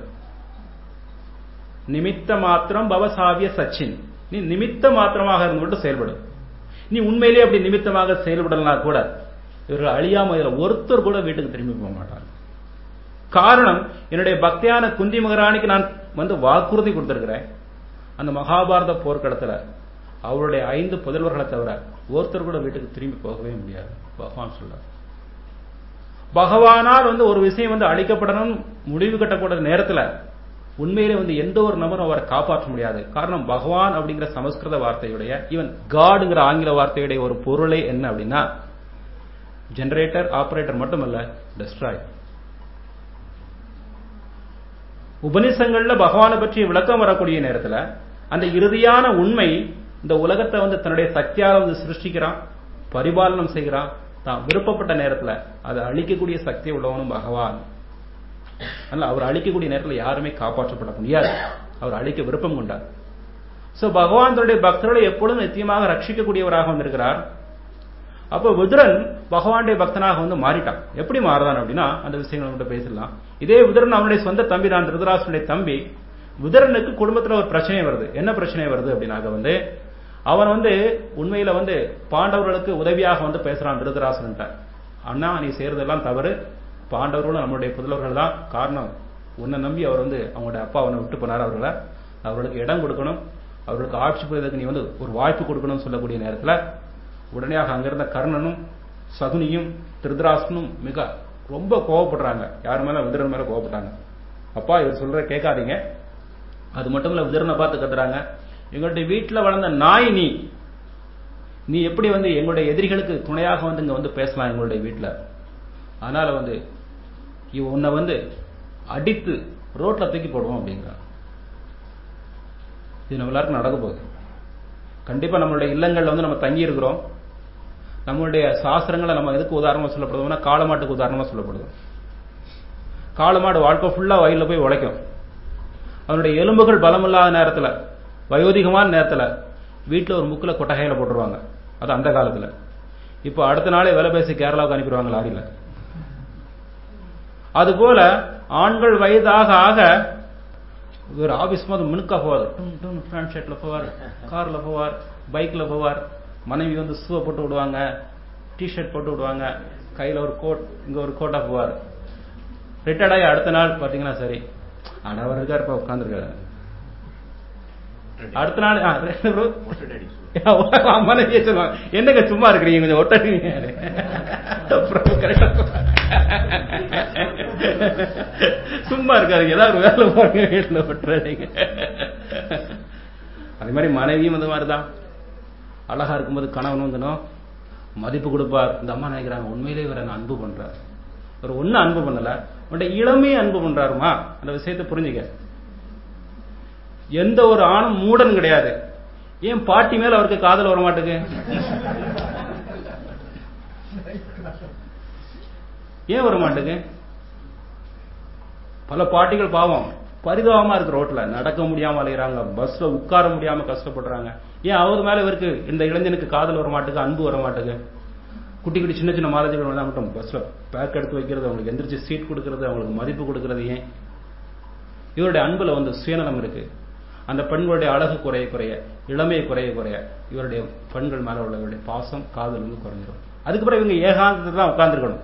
நிமித்த மாத்திரம் பவசாவிய சச்சின் நீ நிமித்த மாத்திரமாக இருந்து மட்டும் செயல்படு நீ உண்மையிலேயே அப்படி நிமித்தமாக செயல்படலாம் கூட இவர்கள் அழியாம இதுல ஒருத்தர் கூட வீட்டுக்கு திரும்பி போக மாட்டாங்க காரணம் என்னுடைய பக்தியான குந்தி மகராணிக்கு நான் வந்து வாக்குறுதி கொடுத்திருக்கிறேன் அந்த மகாபாரத போர்க்களத்துல அவருடைய ஐந்து புதல்வர்களை தவிர ஒருத்தர் கூட வீட்டுக்கு திரும்பி போகவே முடியாது பகவான் சொல்றார் பகவானால் வந்து ஒரு விஷயம் வந்து அழிக்கப்படணும் முடிவு கட்டக்கூடிய நேரத்துல உண்மையிலே வந்து எந்த ஒரு நபரும் அவரை காப்பாற்ற முடியாது காரணம் பகவான் அப்படிங்கிற சமஸ்கிருத வார்த்தையுடைய ஈவன் காடுங்கிற ஆங்கில வார்த்தையுடைய ஒரு பொருளே என்ன அப்படின்னா ஜெனரேட்டர் ஆபரேட்டர் மட்டுமல்ல டெஸ்ட்ராய் உபனிஷங்கள்ல பகவானை பற்றிய விளக்கம் வரக்கூடிய நேரத்துல அந்த இறுதியான உண்மை இந்த உலகத்தை வந்து தன்னுடைய சக்தியால வந்து சிருஷ்டிக்கிறான் பரிபாலனம் செய்கிறான் தான் விருப்பப்பட்ட நேரத்துல அதை அழிக்கக்கூடிய சக்தி உள்ளவனும் பகவான் அதனால அவர் அழிக்கக்கூடிய நேரத்தில் யாருமே காப்பாற்றப்பட முடியாது அவர் அழிக்க விருப்பம் கொண்டார் சோ பகவான் தன்னுடைய பக்தர்களை எப்பொழுதும் நித்தியமாக ரட்சிக்கக்கூடியவராக வந்திருக்கிறார் அப்போ விதுரன் பகவானுடைய பக்தனாக வந்து மாறிட்டான் எப்படி மாறுறான் அப்படின்னா அந்த விஷயங்களை மட்டும் பேசலாம் இதே விதுரன் அவனுடைய சொந்த தம்பி தான் திருதராசனுடைய தம்பி விதுரனுக்கு குடும்பத்துல ஒரு பிரச்சனை வருது என்ன பிரச்சனை வருது அப்படின்னாக்க வந்து அவன் வந்து உண்மையில வந்து பாண்டவர்களுக்கு உதவியாக வந்து பேசுறான் திருதராசன் அண்ணா நீ செய்யறதெல்லாம் தவறு பாண்டவர்களும் நம்மளுடைய புதல்வர்கள் தான் காரணம் உன்னை நம்பி அவர் வந்து அவங்களுடைய அப்பா அவனை விட்டு போனார் அவர்களை அவர்களுக்கு இடம் கொடுக்கணும் அவர்களுக்கு ஆட்சி புரிவதற்கு நீ வந்து ஒரு வாய்ப்பு கொடுக்கணும்னு சொல்லக்கூடிய நேரத்தில் உடனடியாக அங்கிருந்த கர்ணனும் சகுனியும் திருதராசனும் மிக ரொம்ப கோவப்படுறாங்க யார் மேல விதிரன் மேல கோவப்பட்டாங்க அப்பா இவர் சொல்ற கேட்காதீங்க அது மட்டும் இல்ல விதிரனை பார்த்து கத்துறாங்க எங்களுடைய வீட்டில் வளர்ந்த நாய் நீ நீ எப்படி வந்து எங்களுடைய எதிரிகளுக்கு துணையாக வந்து இங்க வந்து பேசலாம் எங்களுடைய வீட்டில் அதனால வந்து உன்னை வந்து அடித்து ரோட்ல தூக்கி போடுவோம் அப்படிங்கிறான் இது நம்ம எல்லாருக்கும் நடக்க போகுது கண்டிப்பா நம்மளுடைய இல்லங்கள்ல வந்து நம்ம தங்கி இருக்கிறோம் நம்மளுடைய சாஸ்திரங்களை நம்ம எதுக்கு உதாரணமா சொல்லப்படுதுன்னா காளமாட்டுக்கு உதாரணமா சொல்லப்படுது காளமாடு வாழ்க்கை ஃபுல்லா வயல்ல போய் உழைக்கும் அதனுடைய எலும்புகள் பலமில்லாத நேரத்துல வயோதிகமான நேரத்துல வீட்டுல ஒரு முக்கில் கொட்டகையில போட்டுருவாங்க அது அந்த காலத்துல இப்போ அடுத்த நாளே வேலை பேசி கேரளாவுக்கு அனுப்பிடுவாங்க லாரியில அதுபோல ஆண்கள் வயதாக ஆக இவர் ஆபீஸ் போது மினுக்கா போவார் ஃப்ரண்ட் ஷர்ட்ல போவார் கார்ல போவார் பைக்ல போவார் மனைவி வந்து ஷூவை போட்டு விடுவாங்க டிஷர்ட் போட்டு விடுவாங்க கையில ஒரு கோட் இங்க ஒரு கோட்டா போவார் ரிட்டையர்ட் ஆகி அடுத்த நாள் பாத்தீங்கன்னா சரி ஆனா அவர் இருக்காரு இப்ப உட்காந்துருக்காரு அடுத்த நாள் மனைவியே சொல்லுவாங்க என்னங்க சும்மா இருக்கிறீங்க கொஞ்சம் ஒட்டடிங்க சும்மா இருக்காரு ஏதாவது வேலை போறீங்க வீட்டுல ஒட்டுறீங்க அதே மாதிரி மனைவியும் அந்த மாதிரிதான் அழகா இருக்கும்போது கணவன் வந்துடும் மதிப்பு கொடுப்பார் இந்த அம்மா நினைக்கிறாங்க உண்மையிலே இவரை நான் அன்பு பண்றார் ஒரு ஒண்ணு அன்பு பண்ணல உன்னுடைய இளமையை அன்பு பண்றாருமா அந்த விஷயத்தை புரிஞ்சுக்க எந்த ஒரு ஆணும் மூடன் கிடையாது ஏன் பாட்டி மேல அவருக்கு காதல் வர மாட்டேங்க ஏன் வர மாட்டேங்க பல பாட்டிகள் பாவம் பரிதாபமா இருக்கு ரோட்ல நடக்க முடியாம அலைகிறாங்க பஸ்ல உட்கார முடியாம கஷ்டப்படுறாங்க ஏன் அவர் மேல இவருக்கு இந்த இளைஞனுக்கு காதல் வர மாட்டேங்க அன்பு வர மாட்டேங்க குட்டி குட்டி சின்ன சின்ன மாலஜிகள் வந்தா மட்டும் பஸ்ல பேக் எடுத்து வைக்கிறது அவங்களுக்கு எந்திரிச்சு சீட் கொடுக்கறது அவங்களுக்கு மதிப்பு கொடுக்கறது ஏன் இவருடைய அன்புல வந்து சுயநலம் இருக்கு அந்த பெண்களுடைய அழகு குறைய குறைய இளமை குறைய குறைய இவருடைய பெண்கள் மேல உள்ள இவருடைய பாசம் காதல் வந்து குறைஞ்சிரும் அதுக்கப்புறம் இவங்க ஏகாந்தத்தை தான் உட்கார்ந்துருக்கணும்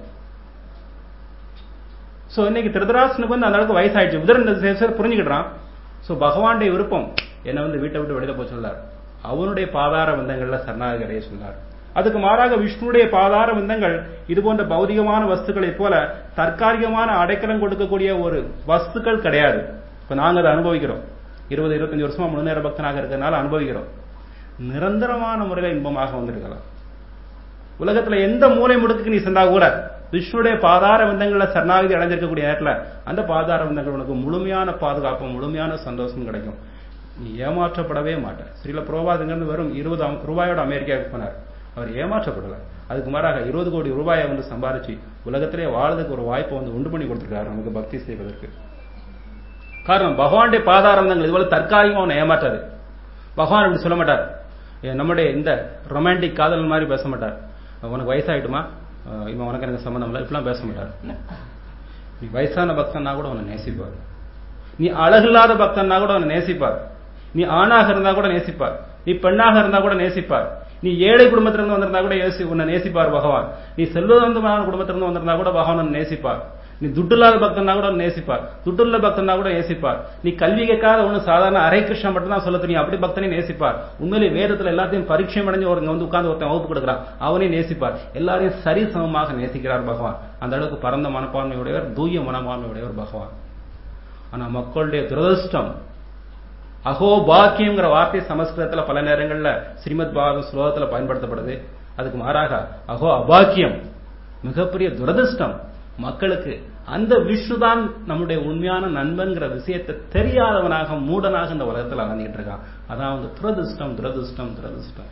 சோ இன்னைக்கு திருதராசனுக்கு வந்து அந்த அளவுக்கு வயசாயிடுச்சு உதரன் புரிஞ்சுக்கிட்டான் சோ பகவானுடைய விருப்பம் என்ன வந்து வீட்டை விட்டு வெளியில போய் சொல்லார் அவனுடைய பாதார வந்தங்கள்ல சரணாகரைய சொன்னார் அதுக்கு மாறாக விஷ்ணுடைய பாதார வந்தங்கள் இது போன்ற பௌதிகமான வஸ்துக்களைப் போல தற்காலிகமான அடைக்கலம் கொடுக்கக்கூடிய ஒரு வஸ்துக்கள் கிடையாது இப்ப நாங்க அதை அனுபவிக்கிறோம் இருபது இருபத்தஞ்சு வருஷமா முழு நேர பக்தனாக இருக்கிறதுனால அனுபவிக்கிறோம் நிரந்தரமான முறையில இன்பமாக வந்திருக்கலாம் உலகத்துல எந்த மூலை முடுக்கு நீ சென்றா கூட விஷ்ணுடைய பாதார வந்தங்கள்ல சரணாகதி அடைஞ்சிருக்கக்கூடிய நேரத்துல அந்த பாதார வந்தங்கள் உனக்கு முழுமையான பாதுகாப்பு முழுமையான சந்தோஷம் கிடைக்கும் நீ ஏமாற்றப்படவே மாட்ட ஸ்ரீல புரோபாதுங்கிறது வெறும் இருபது ரூபாயோட அமெரிக்காவுக்கு போனார் அவர் ஏமாற்றப்படல அதுக்கு மாறாக இருபது கோடி ரூபாயை வந்து சம்பாரிச்சு உலகத்திலே வாழ்றதுக்கு ஒரு வாய்ப்பை வந்து உண்டு பண்ணி கொடுத்திருக்காரு நமக்கு பக்தி செய்வதற்கு காரணம் பகவானுடைய பாதாரந்தங்கள் இதுபோல தற்காலிகம் அவனை ஏமாற்றாரு பகவான் அப்படி சொல்ல மாட்டார் நம்முடைய இந்த ரொமான்டிக் காதல் மாதிரி பேச மாட்டார் உனக்கு வயசாயிட்டுமா இவன் உனக்கு எனக்கு சம்மந்தம் இல்லை இப்படிலாம் பேச மாட்டார் நீ வயசான பக்தன்னா கூட உன்னை நேசிப்பார் நீ அழகில்லாத பக்தன்னா கூட உன்னை நேசிப்பார் நீ ஆணாக இருந்தா கூட நேசிப்பார் நீ பெண்ணாக இருந்தா கூட நேசிப்பார் நீ ஏழை குடும்பத்திலிருந்து வந்திருந்தா கூட யோசி உன்னை நேசிப்பார் பகவான் நீ செல்வந்தமான குடும்பத்திலிருந்து வந்திருந்தா கூட பகவான் உன்னை நேசிப்பார் நீ துட்டுல்லாத பக்தனா கூட நேசிப்பார் துட்டுள்ள பக்தனா கூட நேசிப்பார் நீ கல்வி கேட்காத ஒண்ணு சாதாரண அரை கிருஷ்ணன் மட்டும் தான் சொல்ல தெரியும் அப்படி பக்தனை நேசிப்பார் உண்மையிலே வேதத்துல எல்லாத்தையும் பரீட்சை அடைஞ்சு ஒருங்க வந்து உட்கார்ந்து ஒருத்தன் வகுப்பு கொடுக்குறான் அவனே நேசிப்பார் எல்லாரையும் சரி சமமாக நேசிக்கிறார் பகவான் அந்த அளவுக்கு பரந்த மனப்பான்மையுடையவர் தூய மனப்பான்மையுடையவர் பகவான் ஆனா மக்களுடைய துரதிருஷ்டம் அகோ பாக்கியங்கிற வார்த்தை சமஸ்கிருதத்துல பல நேரங்கள்ல ஸ்ரீமத் பாரதம் ஸ்லோகத்துல பயன்படுத்தப்படுது அதுக்கு மாறாக அகோ அபாக்கியம் மிகப்பெரிய துரதிருஷ்டம் மக்களுக்கு அந்த விஷ்ணு தான் நம்முடைய உண்மையான நண்பன்கிற விஷயத்தை தெரியாதவனாக மூடனாக இந்த உலகத்தில் அலைஞ்சிட்டு இருக்கான் அதான் வந்து துரதிருஷ்டம் துரதிருஷ்டம் துரதிருஷ்டம்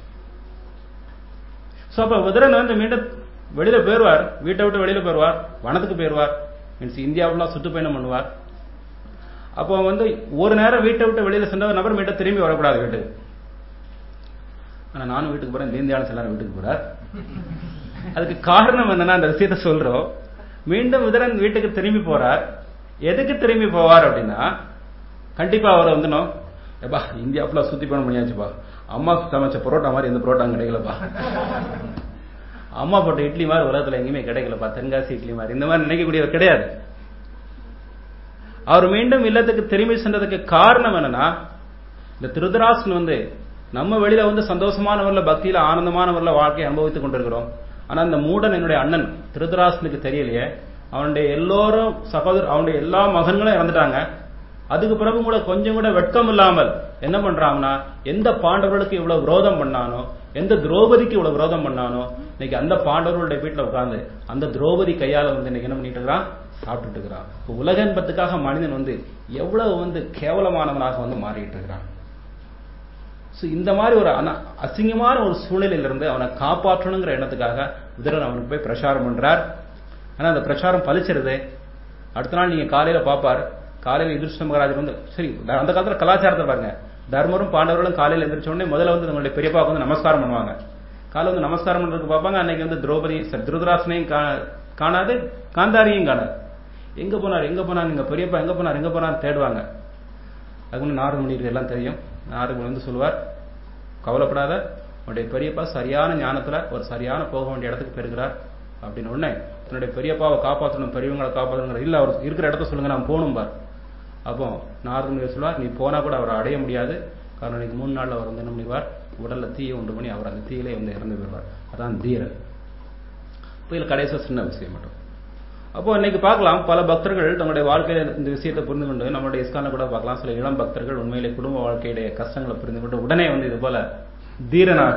சோ அப்ப உதிரன் வந்து மீண்டும் வெளியில போயிருவார் வீட்டை விட்டு வெளியில போயிருவார் வனத்துக்கு போயிருவார் மீன்ஸ் இந்தியாவுலாம் சுற்றுப்பயணம் பண்ணுவார் அப்போ வந்து ஒரு நேரம் வீட்டை விட்டு வெளியில சென்ற நபர் மீண்டும் திரும்பி வரக்கூடாது வீட்டுக்கு ஆனா நானும் வீட்டுக்கு போறேன் தீந்தியாலும் எல்லாரும் வீட்டுக்கு போறார் அதுக்கு காரணம் என்னன்னா அந்த விஷயத்த சொல்றோம் மீண்டும் விதரன் வீட்டுக்கு திரும்பி போறார் எதுக்கு திரும்பி போவார் அப்படின்னா கண்டிப்பா அவர் வந்துடும் எப்பா இந்தியா ஃபுல்லா சுத்தி பண்ண முடியாச்சுப்பா அம்மா சமைச்ச பரோட்டா மாதிரி எந்த பரோட்டா கிடைக்கலப்பா அம்மா போட்ட இட்லி மாதிரி உலகத்துல எங்கேயுமே கிடைக்கலப்பா தென்காசி இட்லி மாதிரி இந்த மாதிரி நினைக்கக்கூடியவர் கிடையாது அவர் மீண்டும் இல்லத்துக்கு திரும்பி சென்றதுக்கு காரணம் என்னன்னா இந்த திருதராசன் வந்து நம்ம வெளியில வந்து சந்தோஷமானவர்ல பக்தியில ஆனந்தமானவர்ல வாழ்க்கையை அனுபவித்துக் கொண்டிருக்கிறோம் ஆனா அந்த மூடன் என்னுடைய அண்ணன் திருதராசனுக்கு தெரியலையே அவனுடைய எல்லோரும் சகோதரர் அவனுடைய எல்லா மகன்களும் இறந்துட்டாங்க அதுக்கு பிறகு கூட கொஞ்சம் கூட வெட்கம் இல்லாமல் என்ன பண்றாங்கன்னா எந்த பாண்டவர்களுக்கு இவ்வளவு விரோதம் பண்ணானோ எந்த திரௌபதிக்கு இவ்வளவு விரோதம் பண்ணானோ இன்னைக்கு அந்த பாண்டவர்களுடைய வீட்டுல உட்கார்ந்து அந்த திரௌபதி கையால வந்து இன்னைக்கு என்ன பண்ணிட்டு இருக்கிறான் சாப்பிட்டுட்டு இருக்கிறான் இப்போ உலக இன்பத்துக்காக மனிதன் வந்து எவ்வளவு வந்து கேவலமானவனாக வந்து மாறிட்டு இருக்கிறான் ஸோ இந்த மாதிரி ஒரு அசிங்கமான ஒரு சூழ்நிலையிலிருந்து அவனை காப்பாற்றணுங்கிற எண்ணத்துக்காக உதிரன் அவனுக்கு போய் பிரச்சாரம் பண்றார் ஆனா அந்த பிரச்சாரம் பலிச்சிருது அடுத்த நாள் நீங்க காலையில பாப்பார் காலையில யுதிஷ்ட மகாராஜர் வந்து சரி அந்த காலத்துல கலாச்சாரத்தை பாருங்க தர்மரும் பாண்டவர்களும் காலையில எந்திரிச்ச உடனே முதல்ல வந்து நம்மளுடைய பெரியப்பாவுக்கு வந்து நமஸ்காரம் பண்ணுவாங்க காலை வந்து நமஸ்காரம் பண்றதுக்கு பார்ப்பாங்க அன்னைக்கு வந்து திரௌபதி திருதராசனையும் காணாது காந்தாரியும் காணாது எங்க போனார் எங்க போனார் எங்க பெரியப்பா எங்க போனார் எங்க போனார் தேடுவாங்க அதுக்கு முன்னாடி நாரத முனிக்கு எல்லாம் தெரியும் நாரத முனி வந்து சொல்லுவார் கவலைப்படாத உன்னுடைய பெரியப்பா சரியான ஞானத்துல ஒரு சரியான போக வேண்டிய இடத்துக்கு பெறுகிறார் அப்படின்னு உடனே தன்னுடைய பெரியப்பாவை காப்பாற்றணும் பெரியவங்களை காப்பாற்றணும் இல்ல அவர் இருக்கிற இடத்த சொல்லுங்க நான் போகணும் பார் அப்போ நாரத முனி சொல்லுவார் நீ போனா கூட அவரை அடைய முடியாது காரணம் இன்னைக்கு மூணு நாள்ல அவர் வந்து என்ன பண்ணிடுவார் உடல்ல தீயை உண்டு பண்ணி அவர் அந்த தீயிலே வந்து இறந்து போயிடுவார் அதான் தீரன் இப்போ இதுல கடைசியா சின்ன விஷயம் மட்டும் அப்போ இன்னைக்கு பார்க்கலாம் பல பக்தர்கள் தங்களுடைய வாழ்க்கையில இந்த விஷயத்தை புரிந்து கொண்டு நம்மளுடைய இஸ்கான கூட பார்க்கலாம் சில இளம் பக்தர்கள் உண்மையிலே குடும்ப வாழ்க்கையுடைய கஷ்டங்களை புரிந்து கொண்டு உடனே வந்து இது போல தீரனாக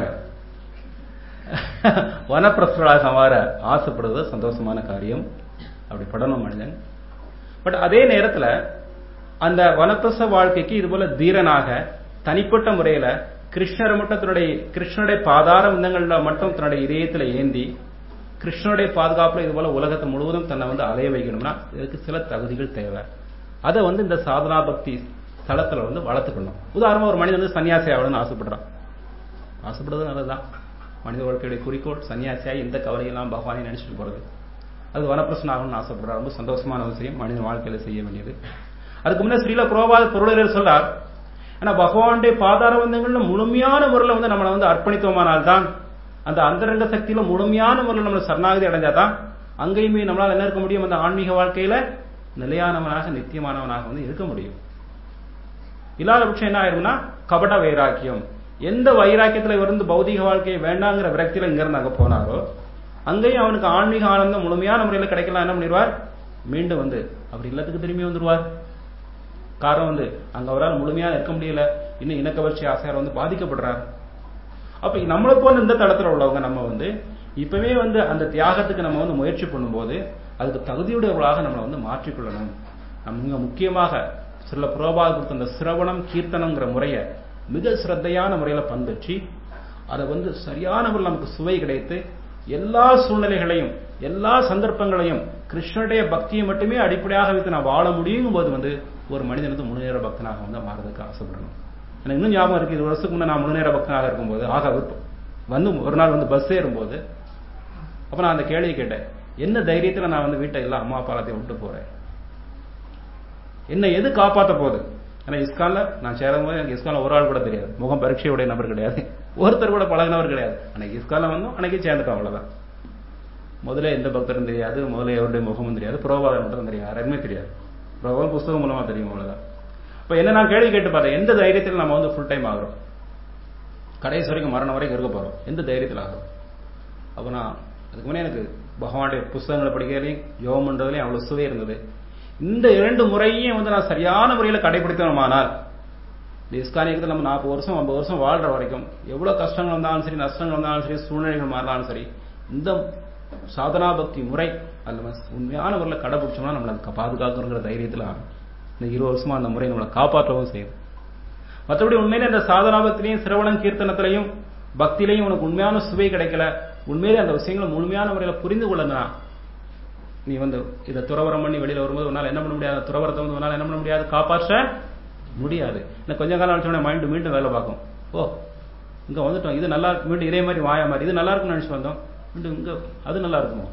வனப்பிரசராக மாற ஆசைப்படுவது சந்தோஷமான காரியம் அப்படி படணும் மனிதன் பட் அதே நேரத்துல அந்த வனப்பிரச வாழ்க்கைக்கு இது போல தீரனாக தனிப்பட்ட முறையில கிருஷ்ணரை மட்டும் தன்னுடைய கிருஷ்ணனுடைய பாதார விந்தங்கள்ல மட்டும் தன்னுடைய இதயத்துல ஏந்தி கிருஷ்ணனுடைய பாதுகாப்புல இது போல உலகத்தை முழுவதும் தன்னை வந்து அலைய வைக்கணும்னா இதுக்கு சில தகுதிகள் தேவை அதை வந்து இந்த சாதனா பக்தி தளத்துல வந்து வளர்த்துக்கணும் உதாரணமா ஒரு மனிதன் வந்து சன்னியாசி ஆகணும்னு ஆசைப்படுறான் ஆசைப்படுறது நல்லதுதான் மனித வாழ்க்கையுடைய குறிக்கோள் சன்னியாசியாகி இந்த கவலையெல்லாம் பகவானை நினைச்சிட்டு போறது அது வனப்பிரசன் ஆகணும்னு ஆசைப்படுறார் ரொம்ப சந்தோஷமான விஷயம் மனிதன் வாழ்க்கையில செய்ய வேண்டியது அதுக்கு முன்னே ஸ்ரீல புரோபாத பொருளர் சொல்றார் ஆனா பகவானுடைய பாதார வந்தங்கள்ல முழுமையான முறையில் வந்து நம்மளை வந்து அர்ப்பணித்தோமானால்தான் அந்த அந்தரங்க சக்தியில முழுமையான முறையில் நம்ம சரணாகதி அடைஞ்சாதான் அங்கேயுமே நம்மளால என்ன இருக்க முடியும் அந்த ஆன்மீக வாழ்க்கையில நிலையானவனாக நித்தியமானவனாக வந்து இருக்க முடியும் இல்லாத பட்சம் என்ன ஆயிரும்னா கபட வைராக்கியம் எந்த வைராக்கியத்துல இருந்து பௌதிக வாழ்க்கையை வேண்டாங்கிற விரக்தியில இங்க இருந்து அங்க போனாரோ அங்கேயும் அவனுக்கு ஆன்மீக ஆனந்தம் முழுமையான முறையில் கிடைக்கலாம் என்ன பண்ணிடுவார் மீண்டும் வந்து அவர் இல்லத்துக்கு திரும்பி வந்துருவார் காரணம் வந்து அங்க அவரால் முழுமையா இருக்க முடியல இன்னும் இனக்கவர்ச்சி ஆசையார் வந்து பாதிக்கப்படுறார் அப்ப நம்மளை போல இந்த தளத்துல உள்ளவங்க நம்ம வந்து இப்பவே வந்து அந்த தியாகத்துக்கு நம்ம வந்து முயற்சி பண்ணும்போது அதுக்கு தகுதியுடையவர்களாக நம்மளை வந்து மாற்றிக்கொள்ளணும் நம்ம இங்க முக்கியமாக சில புரோபாத கொடுத்த அந்த சிரவணம் கீர்த்தனங்கிற முறையை மிக சிரத்தையான முறையில பண்பற்றி அதை வந்து சரியான முறையில் நமக்கு சுவை கிடைத்து எல்லா சூழ்நிலைகளையும் எல்லா சந்தர்ப்பங்களையும் கிருஷ்ணனுடைய பக்தியை மட்டுமே அடிப்படையாக வைத்து நான் வாழ முடியும் போது வந்து ஒரு மனிதன் வந்து முழுநேர பக்தனாக வந்து மாறதுக்கு ஆசைப்படணும் எனக்கு இன்னும் ஞாபகம் இருக்கு இது வருஷத்துக்கு முன்னே நான் முழுநேர பக்தனாக இருக்கும்போது ஆக வந்து ஒரு நாள் வந்து பஸ் ஏறும்போது அப்ப நான் அந்த கேள்வியை கேட்டேன் என்ன தைரியத்துல நான் வந்து வீட்டை எல்லாம் அம்மா அப்பா எல்லாத்தையும் விட்டு போறேன் என்ன எது காப்பாத்த போகுது ஏன்னா இஸ்கான்ல நான் சேரும்போது எனக்கு இஸ்கான்ல ஒரு ஆள் கூட தெரியாது முகம் பரீட்சையுடைய நபர் கிடையாது ஒருத்தர் கூட பழகினவர் கிடையாது அன்னைக்கு இஸ்கான்ல வந்தோம் அன்னைக்கு சேர்ந்துட்டோம் அவ்வளவுதான் முதல்ல எந்த பக்தரும் தெரியாது முதல்ல எவருடைய முகமும் தெரியாது புரோபாதம் மட்டும் தெரியும் யாருமே தெரியாது புரோபாதம் புஸ்தகம் மூலமா தெரியும் அவ்வளவுதான் இப்ப என்ன நான் கேள்வி கேட்டு பார்த்தேன் எந்த தைரியத்தில் நம்ம வந்து ஃபுல் டைம் ஆகிறோம் கடைசி வரைக்கும் மரணம் வரைக்கும் இருக்க போறோம் எந்த தைரியத்தில் ஆகிறோம் அப்ப நான் அதுக்கு முன்னே எனக்கு பகவானுடைய புஸ்தகங்களை படிக்கிறதையும் யோகம் பண்றதுலையும் அவ்வளவு சுவை இருந்தது இந்த இரண்டு முறையும் வந்து நான் சரியான முறையில் கடைபிடித்தோமானால் இந்த இஸ்கானியத்தில் நம்ம நாற்பது வருஷம் ஐம்பது வருஷம் வாழ்ற வரைக்கும் எவ்வளவு கஷ்டங்கள் வந்தாலும் சரி நஷ்டங்கள் வந்தாலும் சரி சூழ்நிலைகள் மாறினாலும் சரி இந்த சாதனா பக்தி முறை அதில் உண்மையான முறையில் கடைபிடிச்சோம்னா நம்மளை பாதுகாக்கணுங்கிற தைரியத்தில் ஆகும் இந்த இருபது வருஷமா அந்த முறை நம்மளை காப்பாற்றவும் செய்யுது மற்றபடி உண்மையிலே இந்த சாதனா பக்திலையும் சிரவணம் கீர்த்தனத்திலையும் பக்திலையும் உனக்கு உண்மையான சுவை கிடைக்கல உண்மையிலே அந்த விஷயங்களை முழுமையான முறையில் புரிந்து கொள்ளணும் நீ வந்து இதை துறவரம் பண்ணி வெளியில வரும்போது உன்னால என்ன பண்ண முடியாது துறவரத்தை வந்து உன்னால என்ன பண்ண முடியாது காப்பாற்ற முடியாது இன்னும் கொஞ்ச காலம் அழிச்சோட மைண்டு மீண்டும் வேலை பார்க்கும் ஓ இங்க வந்துட்டோம் இது நல்லா இருக்கு மீண்டும் இதே மாதிரி வாயா மாதிரி இது நல்லா இருக்கும்னு நினைச்சு வந்தோம் மீண்டும் இங்க அது நல்லா இருக்குமோ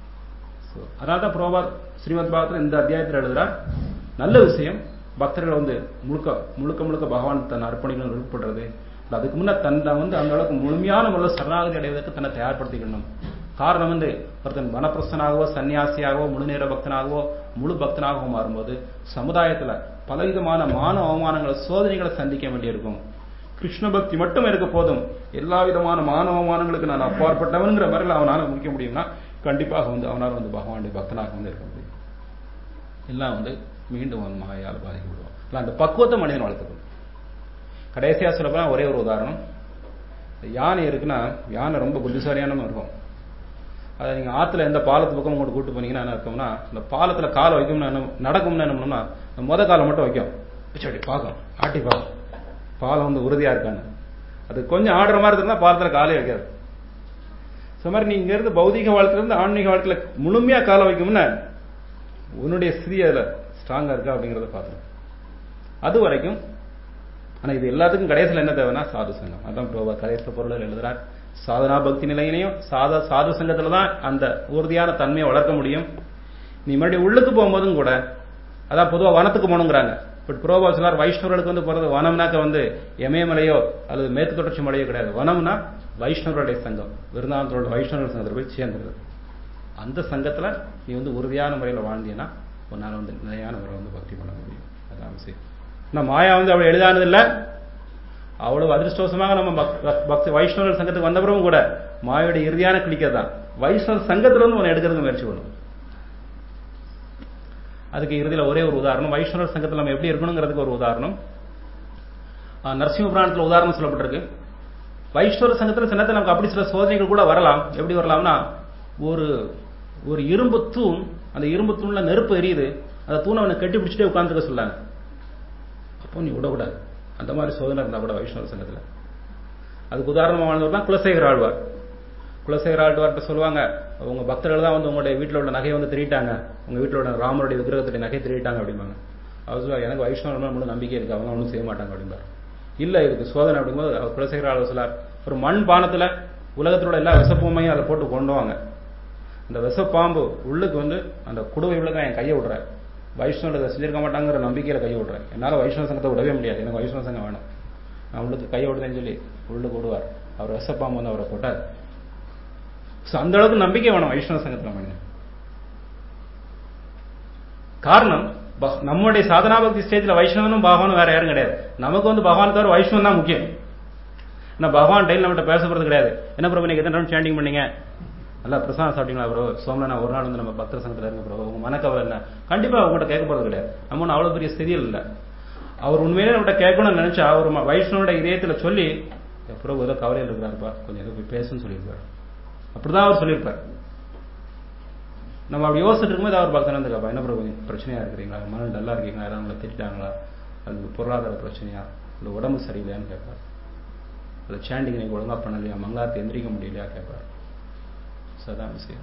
அதனால தான் புரோபாத் ஸ்ரீமத் பாகத்தில் இந்த அத்தியாயத்தில் எழுதுறார் நல்ல விஷயம் பக்தர்கள் வந்து முழுக்க முழுக்க முழுக்க பகவான் தன் அர்ப்பணிக்கணும் விருப்பப்படுறது அதுக்கு முன்ன தன்னை வந்து அந்த அளவுக்கு முழுமையான முறையில் சரணாகதி அடைவதற்கு தன்னை தயார்படுத்திக்கணும் காரணம் வந்து ஒருத்தன் வனப்பிரசனாகவோ சன்னியாசியாகவோ முழுநேர பக்தனாகவோ முழு பக்தனாகவோ மாறும்போது சமுதாயத்துல பலவிதமான மான அவமானங்களை சோதனைகளை சந்திக்க வேண்டியிருக்கும் கிருஷ்ண பக்தி மட்டும் இருக்க போதும் எல்லா விதமான மான அவமானங்களுக்கு நான் அப்பாற்பட்டவன்கிற முறையில் அவனால் முடிக்க முடியும்னா கண்டிப்பாக வந்து அவனால் வந்து பகவானுடைய பக்தனாக வந்து இருக்க முடியும் எல்லாம் வந்து மீண்டும் அவன் மாயால் பாதிக்கப்படுவான் இல்லை அந்த பக்குவத்தை மனிதன் வளர்த்துக்கணும் கடைசியா சொல்லப்போனா ஒரே ஒரு உதாரணம் யானை இருக்குன்னா யானை ரொம்ப புத்திசாலியான இருக்கும் அதை நீங்க ஆத்துல எந்த பாலத்து பக்கம் கொண்டு கூட்டு போனீங்கன்னா என்ன இருக்கும்னா இந்த பாலத்துல காலை வைக்கும்னா என்ன நடக்கும்னா என்ன பண்ணோம்னா முத காலை மட்டும் வைக்கும் சரி பார்க்கும் ஆட்டி பார்க்கும் பாலம் வந்து உறுதியா இருக்கான்னு அது கொஞ்சம் ஆடுற மாதிரி இருந்தா பாலத்துல காலே வைக்காது ஸோ மாதிரி நீங்க இருந்து பௌதிக வாழ்க்கையில இருந்து ஆன்மீக வாழ்க்கையில முழுமையா காலை வைக்கும்னா உன்னுடைய ஸ்திரீ அதுல ஸ்ட்ராங்கா இருக்கா அப்படிங்கறத பார்த்துரும் அது வரைக்கும் ஆனா இது எல்லாத்துக்கும் கடைசியில் என்ன தேவைன்னா சாது சங்கம் அதான் பிரபா கடைசியில் பொருளில் எழுதுறார் சாதனா பக்தி நிலையினையும் சாத சாது சங்கத்துல தான் அந்த உறுதியான தன்மையை வளர்க்க முடியும் நீ மறுபடியும் உள்ளுக்கு போகும்போதும் கூட அதான் பொதுவாக வனத்துக்கு போகணுங்கிறாங்க பட் புரோபா சொல்லார் வைஷ்ணவர்களுக்கு வந்து போறது வனம்னாக்க வந்து எமயமலையோ அல்லது மேற்கு தொடர்ச்சி மலையோ கிடையாது வனம்னா வைஷ்ணவருடைய சங்கம் விருந்தாவனத்தோட வைஷ்ணவர்கள் சங்கத்தில் போய் சேர்ந்துருது அந்த சங்கத்துல நீ வந்து உறுதியான முறையில் வாழ்ந்தீங்கன்னா உன்னால வந்து நிலையான முறை வந்து பக்தி பண்ண முடியும் அதான் விஷயம் நான் மாயா வந்து அவ்வளவு எளிதானது இல்லை அவ்வளவு அதிர்ஷ்டவசமாக நம்ம பக்தி வைஷ்ணவர் சங்கத்துக்கு வந்தவரும் கூட மாயோட இறுதியான கிளிக்க தான் வைஷ்ணவ சங்கத்துல இருந்து உன்னை எடுக்கிறதுக்கு முயற்சி பண்ணும் அதுக்கு இறுதியில் ஒரே ஒரு உதாரணம் வைஷ்ணவர் சங்கத்தில் நம்ம எப்படி இருக்கணுங்கிறதுக்கு ஒரு உதாரணம் நரசிம்ம புராணத்தில் உதாரணம் சொல்லப்பட்டிருக்கு வைஷ்ணவ சங்கத்தில் சின்னத்தில் நமக்கு அப்படி சில சோதனைகள் கூட வரலாம் எப்படி வரலாம்னா ஒரு ஒரு இரும்பு தூண் அந்த இரும்பு தூண்ல நெருப்பு எரியுது அந்த தூணை அவனை கட்டி பிடிச்சிட்டே உட்காந்துருக்க சொல்லாங்க அப்போ நீ விடக்கூடாது அந்த மாதிரி சோதனை இருந்தா கூட வைஷ்ணவ சங்கத்துல அதுக்கு உதாரணமா வாழ்ந்தவர் தான் குலசேகர ஆழ்வார் குலசேகர ஆழ்வார்கிட்ட சொல்லுவாங்க உங்க பக்தர்கள் தான் வந்து உங்களுடைய வீட்டில் உள்ள நகையை வந்து திருட்டாங்க உங்க வீட்டில் உள்ள ராமருடைய விக்கிரகத்துடைய நகை திருட்டாங்க அப்படிம்பாங்க அவர் சொல்லுவார் எனக்கு வைஷ்ணவர்கள் முழு நம்பிக்கை இருக்கு அவங்க ஒன்றும் செய்ய மாட்டாங்க அப்படிம்பார் இல்ல இதுக்கு சோதனை அப்படிங்கும்போது அவர் குலசேகர ஆழ்வார் சொல்லார் ஒரு மண் பானத்துல உலகத்தோட எல்லா விஷப்பூமையும் அதை போட்டு கொண்டு வாங்க அந்த விஷப்பாம்பு உள்ளுக்கு வந்து அந்த குடுவை உள்ளுக்கு என் கையை விடுறேன் வைஷ்ணவர்கள் இதை செஞ்சிருக்க மாட்டாங்கிற நம்பிக்கையில கையை விடுறேன் என்னால வைஷ்ணவ சங்கத்தை விடவே முடியாது எனக்கு வைஷ்ணவ சங்கம் வேணும் நான் உள்ளுக்கு கையை விடுறேன்னு சொல்லி உள்ளுக்கு விடுவார் அவர் விஷப்பாம்பு வந்து அவரை போட்டார் ஸோ அந்த அளவுக்கு நம்பிக்கை வேணும் வைஷ்ணவ சங்கத்தில் நம்ம காரணம் ப- நம்முடைய சாதனா பக்தி ஸ்டேஜில் வைஷ்ணவனும் பகவானும் வேற யாரும் கிடையாது நமக்கு வந்து பகவான் தவிர வைஷ்ணவன் தான் முக்கியம் ஏன்னா பகவான் டைல் நம்மகிட்ட பேச போறது கிடையாது என்ன பிரபு நீங்க எத்தனை டைம் சேண்டிங் பண்ணீங்க நல்லா பிரசாதம் சாப்பிட்டீங்களா ப்ரோ சோமனா ஒரு நாள் வந்து நம்ம பக்தர் சங்கத்தில் இருக்க ப்ரோ உங்க மனக்கவலை என்ன கண்டிப்பா உங்கள்கிட்ட கேட்க போறது கிடையாது நம்ம ஒன்றும் அவ்வளவு பெரிய ஸ்திதியில் இல்லை அவர் உண்மையிலே நம்மகிட்ட கேட்கணும்னு நினைச்சா அவர் ம- வைஷ்ணவோட இதயத்துல சொல்லி பிரபு ஏதோ கவலையில் இருக்கிறாருப்பா கொஞ்சம் ஏதோ போய் பேசுன்னு சொல்லியிருப்பார் அப்படிதான் அவர் சொல்லியிருப்பார் நம்ம அப்படி யோசிச்சுட்டு இருக்கும்போது அவர் பக்தன் வந்து கேட்பா என்ன பிரபு பிரச்சனையா இருக்கிறீங்களா மன நல்லா இருக்கீங்களா யாராவது உங்களை திட்டாங்களா அது பொருளாதார பிரச்சனையா இல்லை உடம்பு சரியில்லையான்னு கேட்பார் இல்லை சாண்டிங் நீங்க ஒழுங்கா பண்ணலையா மங்களாரத்தை எந்திரிக்க முடியலையா கேட்பார் So அதான் விஷயம்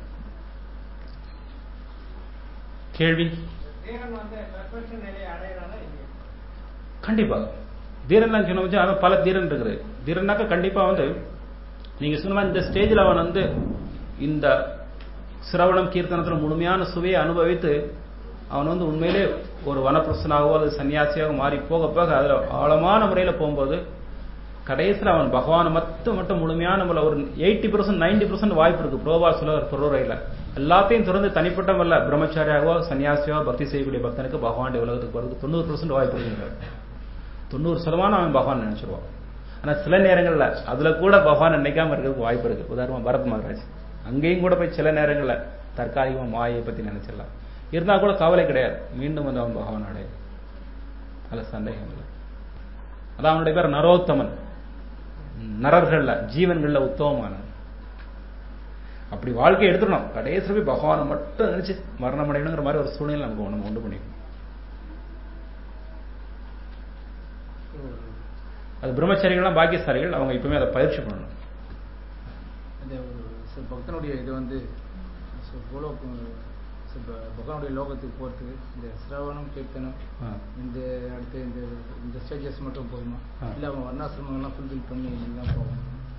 கேள்வி தேவன் வந்து perfection நிலையை அடையறானா இல்லையா? கண்டிப்பா தீரன்லாம் சொன்ன வச்சு அவன் பல தீரன் இருக்குது தீரன்னாக்க கண்டிப்பா வந்து நீங்க சொன்ன மாதிரி இந்த ஸ்டேஜில் அவன் வந்து இந்த சிரவணம் கீர்த்தனத்துல முழுமையான சுவையை அனுபவித்து அவன் வந்து உண்மையிலே ஒரு வனப்பிரசனாகவோ அல்லது சன்னியாசியாக மாறி போக போக அதுல ஆழமான முறையில போகும்போது கடைசியில் அவன் பகவானை மட்டும் மட்டும் முழுமையான முறையில் ஒரு எயிட்டி பர்சன்ட் நைன்டி பர்சன்ட் வாய்ப்பு இருக்கு புரோபா சொல்ல பொருளையில் எல்லாத்தையும் திறந்து தனிப்பட்ட வல்ல பிரம்மச்சாரியாகவோ சன்னியாசியோ பக்தி செய்யக்கூடிய பக்தனுக்கு பகவானுடைய உலகத்துக்கு போறதுக்கு தொண்ணூறு பர்சன்ட் வாய்ப்பு இருக்குங்கிறார் தொண்ணூறு சதமானம் அவன் பகவான் நினைச்சிருவான் ஆனா சில நேரங்கள்ல அதுல கூட பகவான் நினைக்காம இருக்கிறதுக்கு வாய்ப்பு இருக்கு உதாரணமா பரத் மகாராஜ் அங்கேயும் கூட போய் சில நேரங்கள்ல தற்காலிகமா மாயை பத்தி நினைச்சிடலாம் இருந்தா கூட கவலை கிடையாது மீண்டும் வந்து அவன் பகவான் அடைய அதுல சந்தேகம் இல்லை அதான் அவனுடைய பேர் நரோத்தமன் நரர்கள்ல ஜீவன்கள்ல உத்தமமானவன் அப்படி வாழ்க்கையை எடுத்துடணும் கடைசியில் போய் பகவானை மட்டும் நினைச்சு மரணம் அடையணுங்கிற மாதிரி ஒரு சூழ்நிலை நமக்கு நம்ம உண்டு பண்ணிக்கணும் அது பிரம்மச்சாரிகள்லாம் பாக்கியசாலிகள் அவங்க எப்பவுமே அதை பயிற்சி பண்ணணும் இந்த ஒரு சில பக்தனுடைய இது வந்து so கோலோக்கு so ப- பகவானுடைய லோகத்துக்கு போறதுக்கு இந்த சிரவணம் கீர்த்தனம் ஆ. இந்த அடுத்து இந்த இந்த ஸ்டேஜஸ் மட்டும் போதுமா ஆ. இல்ல அவன் வர்ணாசிரமங்கள்லாம் ஃபுல்ஃபில் பண்ணி தான் போகணும்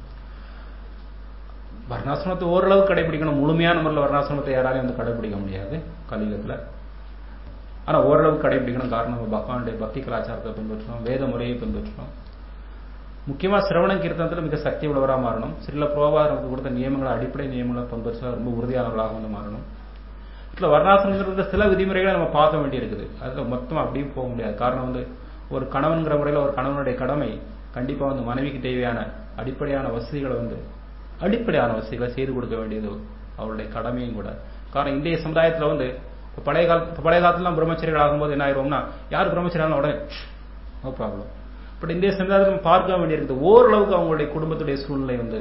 வர்ணாசிரமத்தை ஓரளவு கடைபிடிக்கணும் முழுமையான முறையில் வர்ணாசிரமத்தை யாராலையும் வந்து கடைபிடிக்க முடியாது கலியுகத்தில் ஆனா ஓரளவு கடைபிடிக்கணும் காரணம் நம்ம பகவானுடைய பக்தி கலாச்சாரத்தை பின்பற்றணும் வேத முறையை பின்பற்றணும் முக்கியமா சிரவணம் கீர்த்தனத்துல மிக சக்தி உள்ளவராக மாறணும் சில புரோபா நமக்கு கொடுத்த நியமங்களை அடிப்படை நியமங்களை பின்பற்ற ரொம்ப உறுதியானவர்களாக வந்து மாறணும் இதுல வர்ணாசிரமங்கிறது சில விதிமுறைகளை நம்ம பார்க்க வேண்டியிருக்குது அதுல மொத்தம் அப்படியே போக முடியாது காரணம் வந்து ஒரு கணவன்கிற முறையில ஒரு கணவனுடைய கடமை கண்டிப்பா வந்து மனைவிக்கு தேவையான அடிப்படையான வசதிகளை வந்து அடிப்படையான வசதிகளை செய்து கொடுக்க வேண்டியது அவருடைய கடமையும் கூட காரணம் இந்திய சமுதாயத்துல வந்து இப்ப பழைய கால இப்ப பழைய காலத்துலாம் பிரம்மச்சரிகள் ஆகும்போது என்ன ஆயிருவோம்னா யார் பிரம்மச்சரியாலும் உடனே நோ ப்ராப்ளம் பட் இந்திய சமுதாயத்தில் நம்ம பார்க்க வேண்டியிருக்குது ஓரளவுக்கு அவங்களுடைய குடும்பத்துடைய சூழ்நிலை வந்து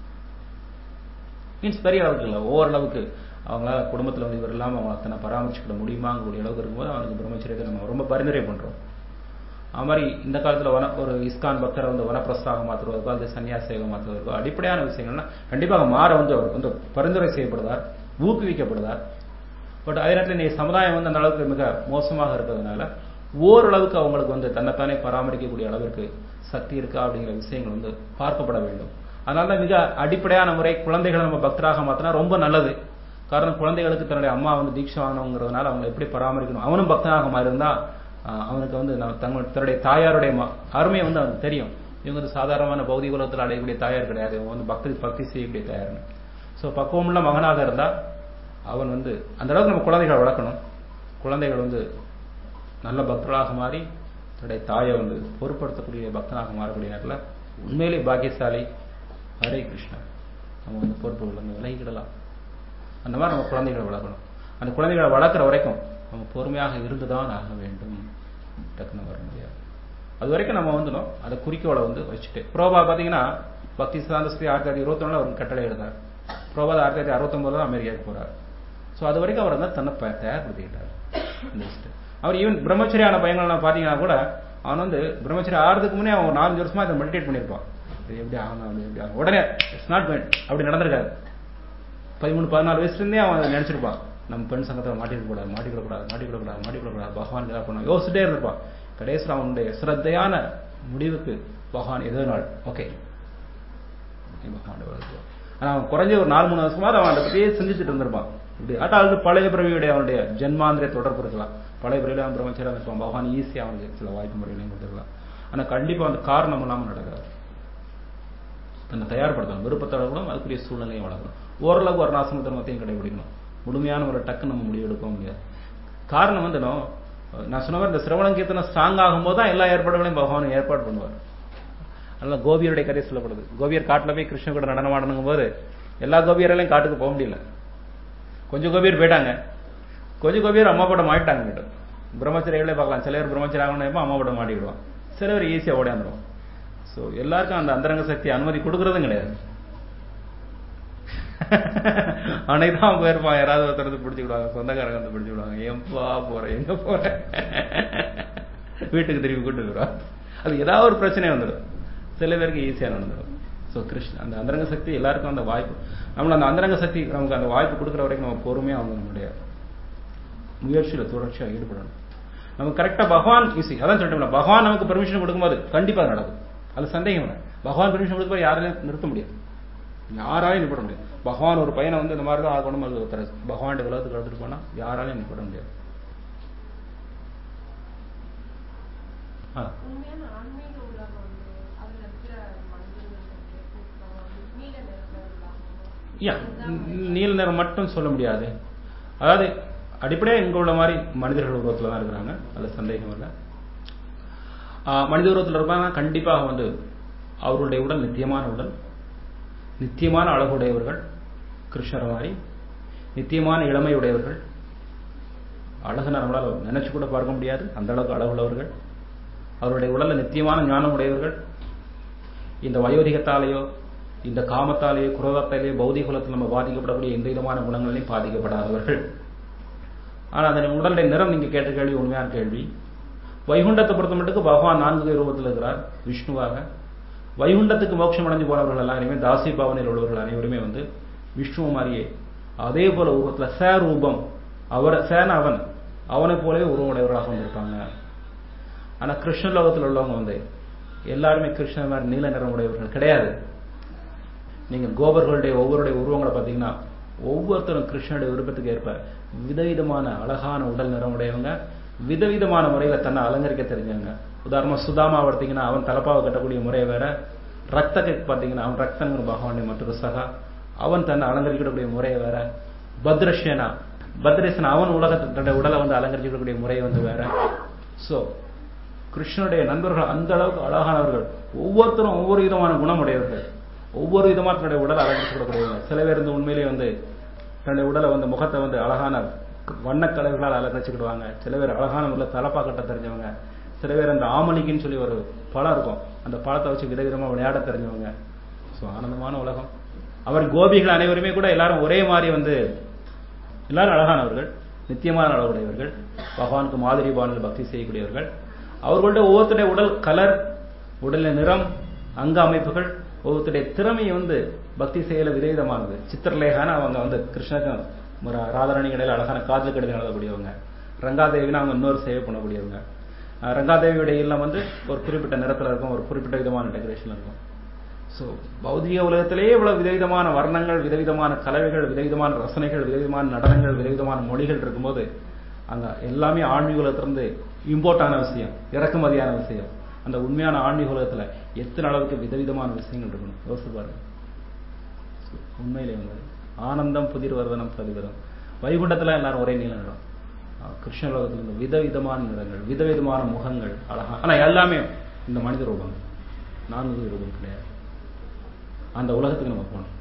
மீன்ஸ் பெரிய அளவுக்கு இல்லை ஓரளவுக்கு அவங்களால குடும்பத்தில் வந்து இவர் இல்லாமல் அவங்க அத்தனை பராமரிச்சுக்கிட முடியுமாங்கக்கூடிய அளவுக்கு இருக்கும்போது அவனுக்கு பிரம்மச்சரியத்தை நம்ம ரொம்ப பரிந்துரை பண்றோம் அது மாதிரி இந்த காலத்துல வன ஒரு இஸ்கான் பக்தரை வந்து வனப்பிரஸ்தாக மாற்றுவதற்கோ அல்லது சன்னியாசியாக மாற்றுவதற்கோ அடிப்படையான விஷயங்கள்னா கண்டிப்பாக மாற வந்து அவர் வந்து பரிந்துரை செய்யப்படுதார் ஊக்குவிக்கப்படுதார் பட் அதே நேரத்தில் நீ சமுதாயம் வந்து அந்த அளவுக்கு மிக மோசமாக இருக்கிறதுனால ஓரளவுக்கு அவங்களுக்கு வந்து தன்னைத்தானே பராமரிக்கக்கூடிய அளவிற்கு சக்தி இருக்கா அப்படிங்கிற விஷயங்கள் வந்து பார்க்கப்பட வேண்டும் அதனால தான் மிக அடிப்படையான முறை குழந்தைகளை நம்ம பக்தராக மாத்தினா ரொம்ப நல்லது காரணம் குழந்தைகளுக்கு தன்னுடைய அம்மா வந்து தீட்சை வாங்கணுங்கிறதுனால அவங்க எப்படி பராமரிக்கணும் அவனும் பக்தனாக மாறியிருந்தா ஆஹ், அவனுக்கு வந்து நம்ம தங்கள் தன்னுடைய தாயாருடைய ம- அருமை வந்து அவனுக்கு தெரியும் இவங்க வந்து சாதாரணமான பௌதிக உலகத்தில் அடையக்கூடிய தாயார் கிடையாது இவங்க வந்து பக்தி பக்தி செய்யக்கூடிய தாயார்னு ஸோ பக்குவமுள்ள மகனாக இருந்தா அவன் வந்து அந்த அளவுக்கு நம்ம குழந்தைகளை வளர்க்கணும் குழந்தைகள் வந்து நல்ல பக்தர்களாக மாறி தன்னுடைய தாயை வந்து பொருட்படுத்தக்கூடிய பக்தனாக மாறக்கூடிய நேரத்தில் உண்மையிலே பாக்கியசாலி ஹரே கிருஷ்ணா நம்ம வந்து பொறுப்புகள் வந்து விலகிக்கிடலாம் அந்த மாதிரி நம்ம குழந்தைகளை வளர்க்கணும் அந்த குழந்தைகளை வளர்க்குற வரைக்கும் நம்ம பொறுமையாக இருந்துதான் ஆக வேண்டும் டக்குன்னு வர முடியாது அது வரைக்கும் நம்ம வந்துடும் அந்த குறிக்கோளை வந்து வச்சுட்டு புரோபா பார்த்தீங்கன்னா பக்தி சிதாந்த ஸ்ரீ ஆயிரத்தி தொள்ளாயிரத்தி இருபத்தொன்னுல அவர் கட்டளை எழுதார் புரோபா ஆயிரத்தி தொள்ளாயிரத்தி அறுபத்தொன்பதுல தான் அமெரிக்காவுக்கு போறார் ஸோ அது வரைக்கும் அவர் வந்து தன்னை ப- தயார்படுத்திக்கிட்டார் இந்த list. அவர் ஈவன் பிரம்மச்சரியான பையங்கள்லாம் பார்த்தீங்கன்னா கூட அவன் வந்து பிரம்மச்சரி ஆறதுக்கு முன்னே அவன் ஒரு நாலஞ்சு வருஷமா இதை மெடிடேட் பண்ணியிருப்பான் இது எப்படி ஆகணும் அப்படி எப்படி ஆகணும் உடனே இட்ஸ் நாட் அப்படி நடந்திருக்காது பதிமூணு பதினாலு வயசுல இருந்தே அவன் அதை நினைச்சிருப்பான் நம்ம பெண் சங்கத்தில் மாட்டிக்க கூடாது மாட்டிக்க கூடாது மாட்டிக்க கூடாது மாட்டிக்க கூடாது பகவான் ஏதாவது பண்ணும் யோசிச்சுட்டே இருந்திருப்பான் கடைசியில் அவனுடைய சிரத்தையான முடிவுக்கு பகவான் எதோ நாள் ஓகே பகவான் வருது ஆனா அவன் குறைஞ்ச ஒரு நாலு மூணு வருஷமா அவன் அதை பத்தியே சிந்திச்சுட்டு இருந்திருப்பான் இப்படி அதாவது பழைய பிறவியுடைய அவனுடைய ஜென்மாந்திர தொடர்பு இருக்கலாம் பழைய பிறவியில அவன் பிரம்மச்சரியம் இருப்பான் பகவான் ஈஸியா அவனுக்கு சில வாய்ப்பு முறைகளையும் கொடுத்துருக்கலாம் ஆனா கண்டிப்பா அந்த காரணம் இல்லாம நடக்காது தன்னை தயார்படுத்தணும் விருப்பத்தை வளர்க்கணும் அதுக்குரிய சூழ்நிலையும் வளர்க்கணும் ஓரளவு வர்ணாசிரம தர்மத்தையும் கடைபிடிக்கணும் முழுமையான ஒரு டக்கு நம்ம முடிவு எடுக்க முடியாது காரணம் வந்து நான் நான் சொன்ன மாதிரி இந்த சிரவணம் கீர்த்தனம் ஸ்ட்ராங் ஆகும்போது தான் எல்லா ஏற்பாடுகளையும் பகவான் ஏற்பாடு பண்ணுவார் அதனால கோபியருடைய கதை சொல்லப்படுது கோபியர் காட்டுல போய் கிருஷ்ணன் கூட நடனம் ஆடணுங்கும் போது எல்லா கோபியராலையும் காட்டுக்கு போக முடியல கொஞ்சம் கோபியர் போயிட்டாங்க கொஞ்சம் கோபியர் அம்மா படம் மாட்டிட்டாங்க கிட்ட பிரம்மச்சரிகளே பார்க்கலாம் சில பேர் பிரம்மச்சரி ஆகணும் அம்மா படம் மாட்டிக்கிடுவான் சில பேர் ஈஸியாக ஓடியாந்துருவான் ஸோ எல்லாருக்கும் அந்த அந்தரங்க சக்தி அனுமதி கொடுக்கறதும் கிடையாது அன்னைக்கு தான் போயிருப்பான் யாராவது ஒருத்தர் வந்து பிடிச்சிக்கிடுவாங்க சொந்தக்காரங்க வந்து பிடிச்சிக்கிடுவாங்க எம்பா போற எங்க போற வீட்டுக்கு திரும்பி கூட்டு போயிடுவான் அது ஏதாவது ஒரு பிரச்சனை வந்துடும் சில பேருக்கு ஈஸியாக நடந்துடும் ஸோ கிருஷ்ண அந்த அந்தரங்க சக்தி எல்லாருக்கும் அந்த வாய்ப்பு நம்மள அந்த அந்தரங்க சக்தி நமக்கு அந்த வாய்ப்பு கொடுக்குற வரைக்கும் நம்ம பொறுமையாக அவங்க நம்முடைய முயற்சியில் தொடர்ச்சியாக ஈடுபடணும் நம்ம கரெக்டாக பகவான் ஈஸி அதான் சொல்லிட்டோம்ல பகவான் நமக்கு பெர்மிஷன் கொடுக்கும்போது கண்டிப்பாக நடக்கும் அது சந்தேகம் இல்லை பகவான் பெர்மிஷன் கொடுக்கும்போது யாராலையும் நிறுத்த முடியாது யாராலையும் நிற்பட முடியாது பகவான் ஒரு பையனை வந்து இந்த மாதிரி தான் ஆகணும் அது ஒருத்தர் பகவான் உலகத்துக்கு எடுத்துட்டு போனா யாராலையும் நிற்பட முடியாது ஆ உண்மையான ஆன்மீக உலகம் வந்து அதுல இருக்கிற மனிதர்களுக்கு கூட்டம் நீல நிறத்துல உள்ளாங்க யா நீல நிறம் மட்டும் சொல்ல முடியாது அதாவது அடிப்படையாக இங்க உள்ள மாதிரி மனிதர்கள் உருவத்தில் தான் இருக்கிறாங்க அது சந்தேகம் இல்லை ஆஹ் மனித உருவத்தில் இருப்பாங்க கண்டிப்பாக வந்து அவருடைய உடல் நித்தியமான உடல் நித்தியமான அழகுடையவர்கள் கிருஷ்ணர் மாதிரி நித்தியமான இளமை உடையவர்கள் அழகு நம்மளால் நினைச்சு கூட பார்க்க முடியாது அந்த அளவுக்கு அழகுள்ளவர்கள் அவருடைய உடல்ல நித்தியமான ஞானம் உடையவர்கள் இந்த வயோதிகத்தாலேயோ இந்த காமத்தாலேயோ குரோதத்தாலேயோ பௌதிக குலத்தில் நம்ம பாதிக்கப்படக்கூடிய எந்த விதமான குணங்களையும் பாதிக்கப்படாதவர்கள் ஆனால் அந்த உடலுடைய நிறம் நீங்க கேட்ட கேள்வி உண்மையான கேள்வி வைகுண்டத்தை பொறுத்த மட்டுக்கு பகவான் நான்கு ரூபத்தில் இருக்கிறார் விஷ்ணுவாக வைகுண்டத்துக்கு மோட்சம் அடைஞ்சு போனவர்கள் எல்லாருமே தாசி பாவனையில் உள்ளவர்கள் அனைவருமே வந்து விஷ்ணுவ மாதிரியே அதே போல உருவத்தில் ச ரூபம் அவர் சேன அவன் அவனை போலவே உருவமுடையவர்களாக வந்திருப்பாங்க ஆனா கிருஷ்ண லோகத்தில் உள்ளவங்க வந்து எல்லாருமே கிருஷ்ண மாதிரி நீல நிறம் உடையவர்கள் கிடையாது நீங்க கோபர்களுடைய ஒவ்வொருடைய உருவங்களை பார்த்தீங்கன்னா ஒவ்வொருத்தரும் கிருஷ்ணனுடைய விருப்பத்துக்கு ஏற்ப விதவிதமான அழகான உடல் நிறம் உடையவங்க விதவிதமான முறையில தன்னை அலங்கரிக்க தெரிஞ்சவங்க உதாரணமா சுதாமா பார்த்தீங்கன்னா அவன் தலப்பாவை கட்டக்கூடிய முறை வேற ரக்தக்கு பார்த்தீங்கன்னா அவன் ரக்தங்கிற பகவானுடைய மற்றொரு சகா அவன் தன்னை அலங்கரிக்கக்கூடிய முறை வேற பத்ரஷேனா பத்ரேசன் அவன் உலகத்தோட உடலை வந்து அலங்கரிக்கக்கூடிய முறை வந்து வேற சோ கிருஷ்ணனுடைய நண்பர்கள் அந்த அளவுக்கு அழகானவர்கள் ஒவ்வொருத்தரும் ஒவ்வொரு விதமான குணமுடையவர்கள் ஒவ்வொரு விதமா தன்னுடைய உடலை அலங்கரிக்கக்கூடியவங்க சில பேர் வந்து உண்மையிலேயே வந்து தன்னுடைய உடலை வந்து முகத்தை வந்து அழகான வண்ணக்கலர்களால் அலங்கரிச்சுக்கிடுவாங்க சில பேர் அழகான முறையில் தலப்பா கட்ட தெரிஞ்சவங்க சில பேர் அந்த ஆமணிக்குன்னு சொல்லி ஒரு பழம் இருக்கும் அந்த பழத்தை வச்சு விதவிதமா விளையாட தெரிஞ்சவங்க ஸோ ஆனந்தமான உலகம் அவர் கோபிகள் அனைவருமே கூட எல்லாரும் ஒரே மாதிரி வந்து எல்லாரும் அழகானவர்கள் நித்தியமான அளவுடையவர்கள் பகவானுக்கு மாதிரி பாணியில் பக்தி செய்யக்கூடியவர்கள் அவர்களுடைய ஒவ்வொருத்தருடைய உடல் கலர் உடலின் நிறம் அங்க அமைப்புகள் ஒவ்வொருத்தருடைய திறமை வந்து பக்தி செயல விதவிதமானது சித்திரலேகான அவங்க வந்து கிருஷ்ணனுக்கும் ராதாராணி கடையில் அழகான காதல் கடிதம் எழுதக்கூடியவங்க ரங்காதேவினா அவங்க இன்னொரு சேவை பண்ணக்கூடியவங்க ரங்காதேவியுடைய இல்லம் வந்து ஒரு குறிப்பிட்ட நிறத்தில் இருக்கும் ஒரு குறிப்பிட்ட விதமான டெக்கரேஷன் இருக்கும் ஸோ பௌதிக உலகத்திலேயே இவ்வளவு விதவிதமான வர்ணங்கள் விதவிதமான கலவைகள் விதவிதமான ரசனைகள் விதவிதமான நடனங்கள் விதவிதமான மொழிகள் இருக்கும்போது அங்க எல்லாமே ஆன்மீக உலகத்திலிருந்து இம்போர்ட்டான விஷயம் இறக்குமதியான விஷயம் அந்த உண்மையான ஆன்மீக உலகத்துல எத்தனை அளவுக்கு விதவிதமான விஷயங்கள் இருக்கணும் யோசிச்சு பாருங்க உண்மையிலே வந்து ஆனந்தம் புதிர் வர்தனம் பிரதிவரம் வைகுண்டத்துல எல்லாரும் ஒரே நீல நிறம் கிருஷ்ண லோகத்துல இருந்து விதவிதமான நிறங்கள் விதவிதமான முகங்கள் அழகா ஆனா எல்லாமே இந்த மனித ரூபங்கள் நான்கு ரூபம் கிடையாது அந்த உலகத்துக்கு நம்ம போகணும்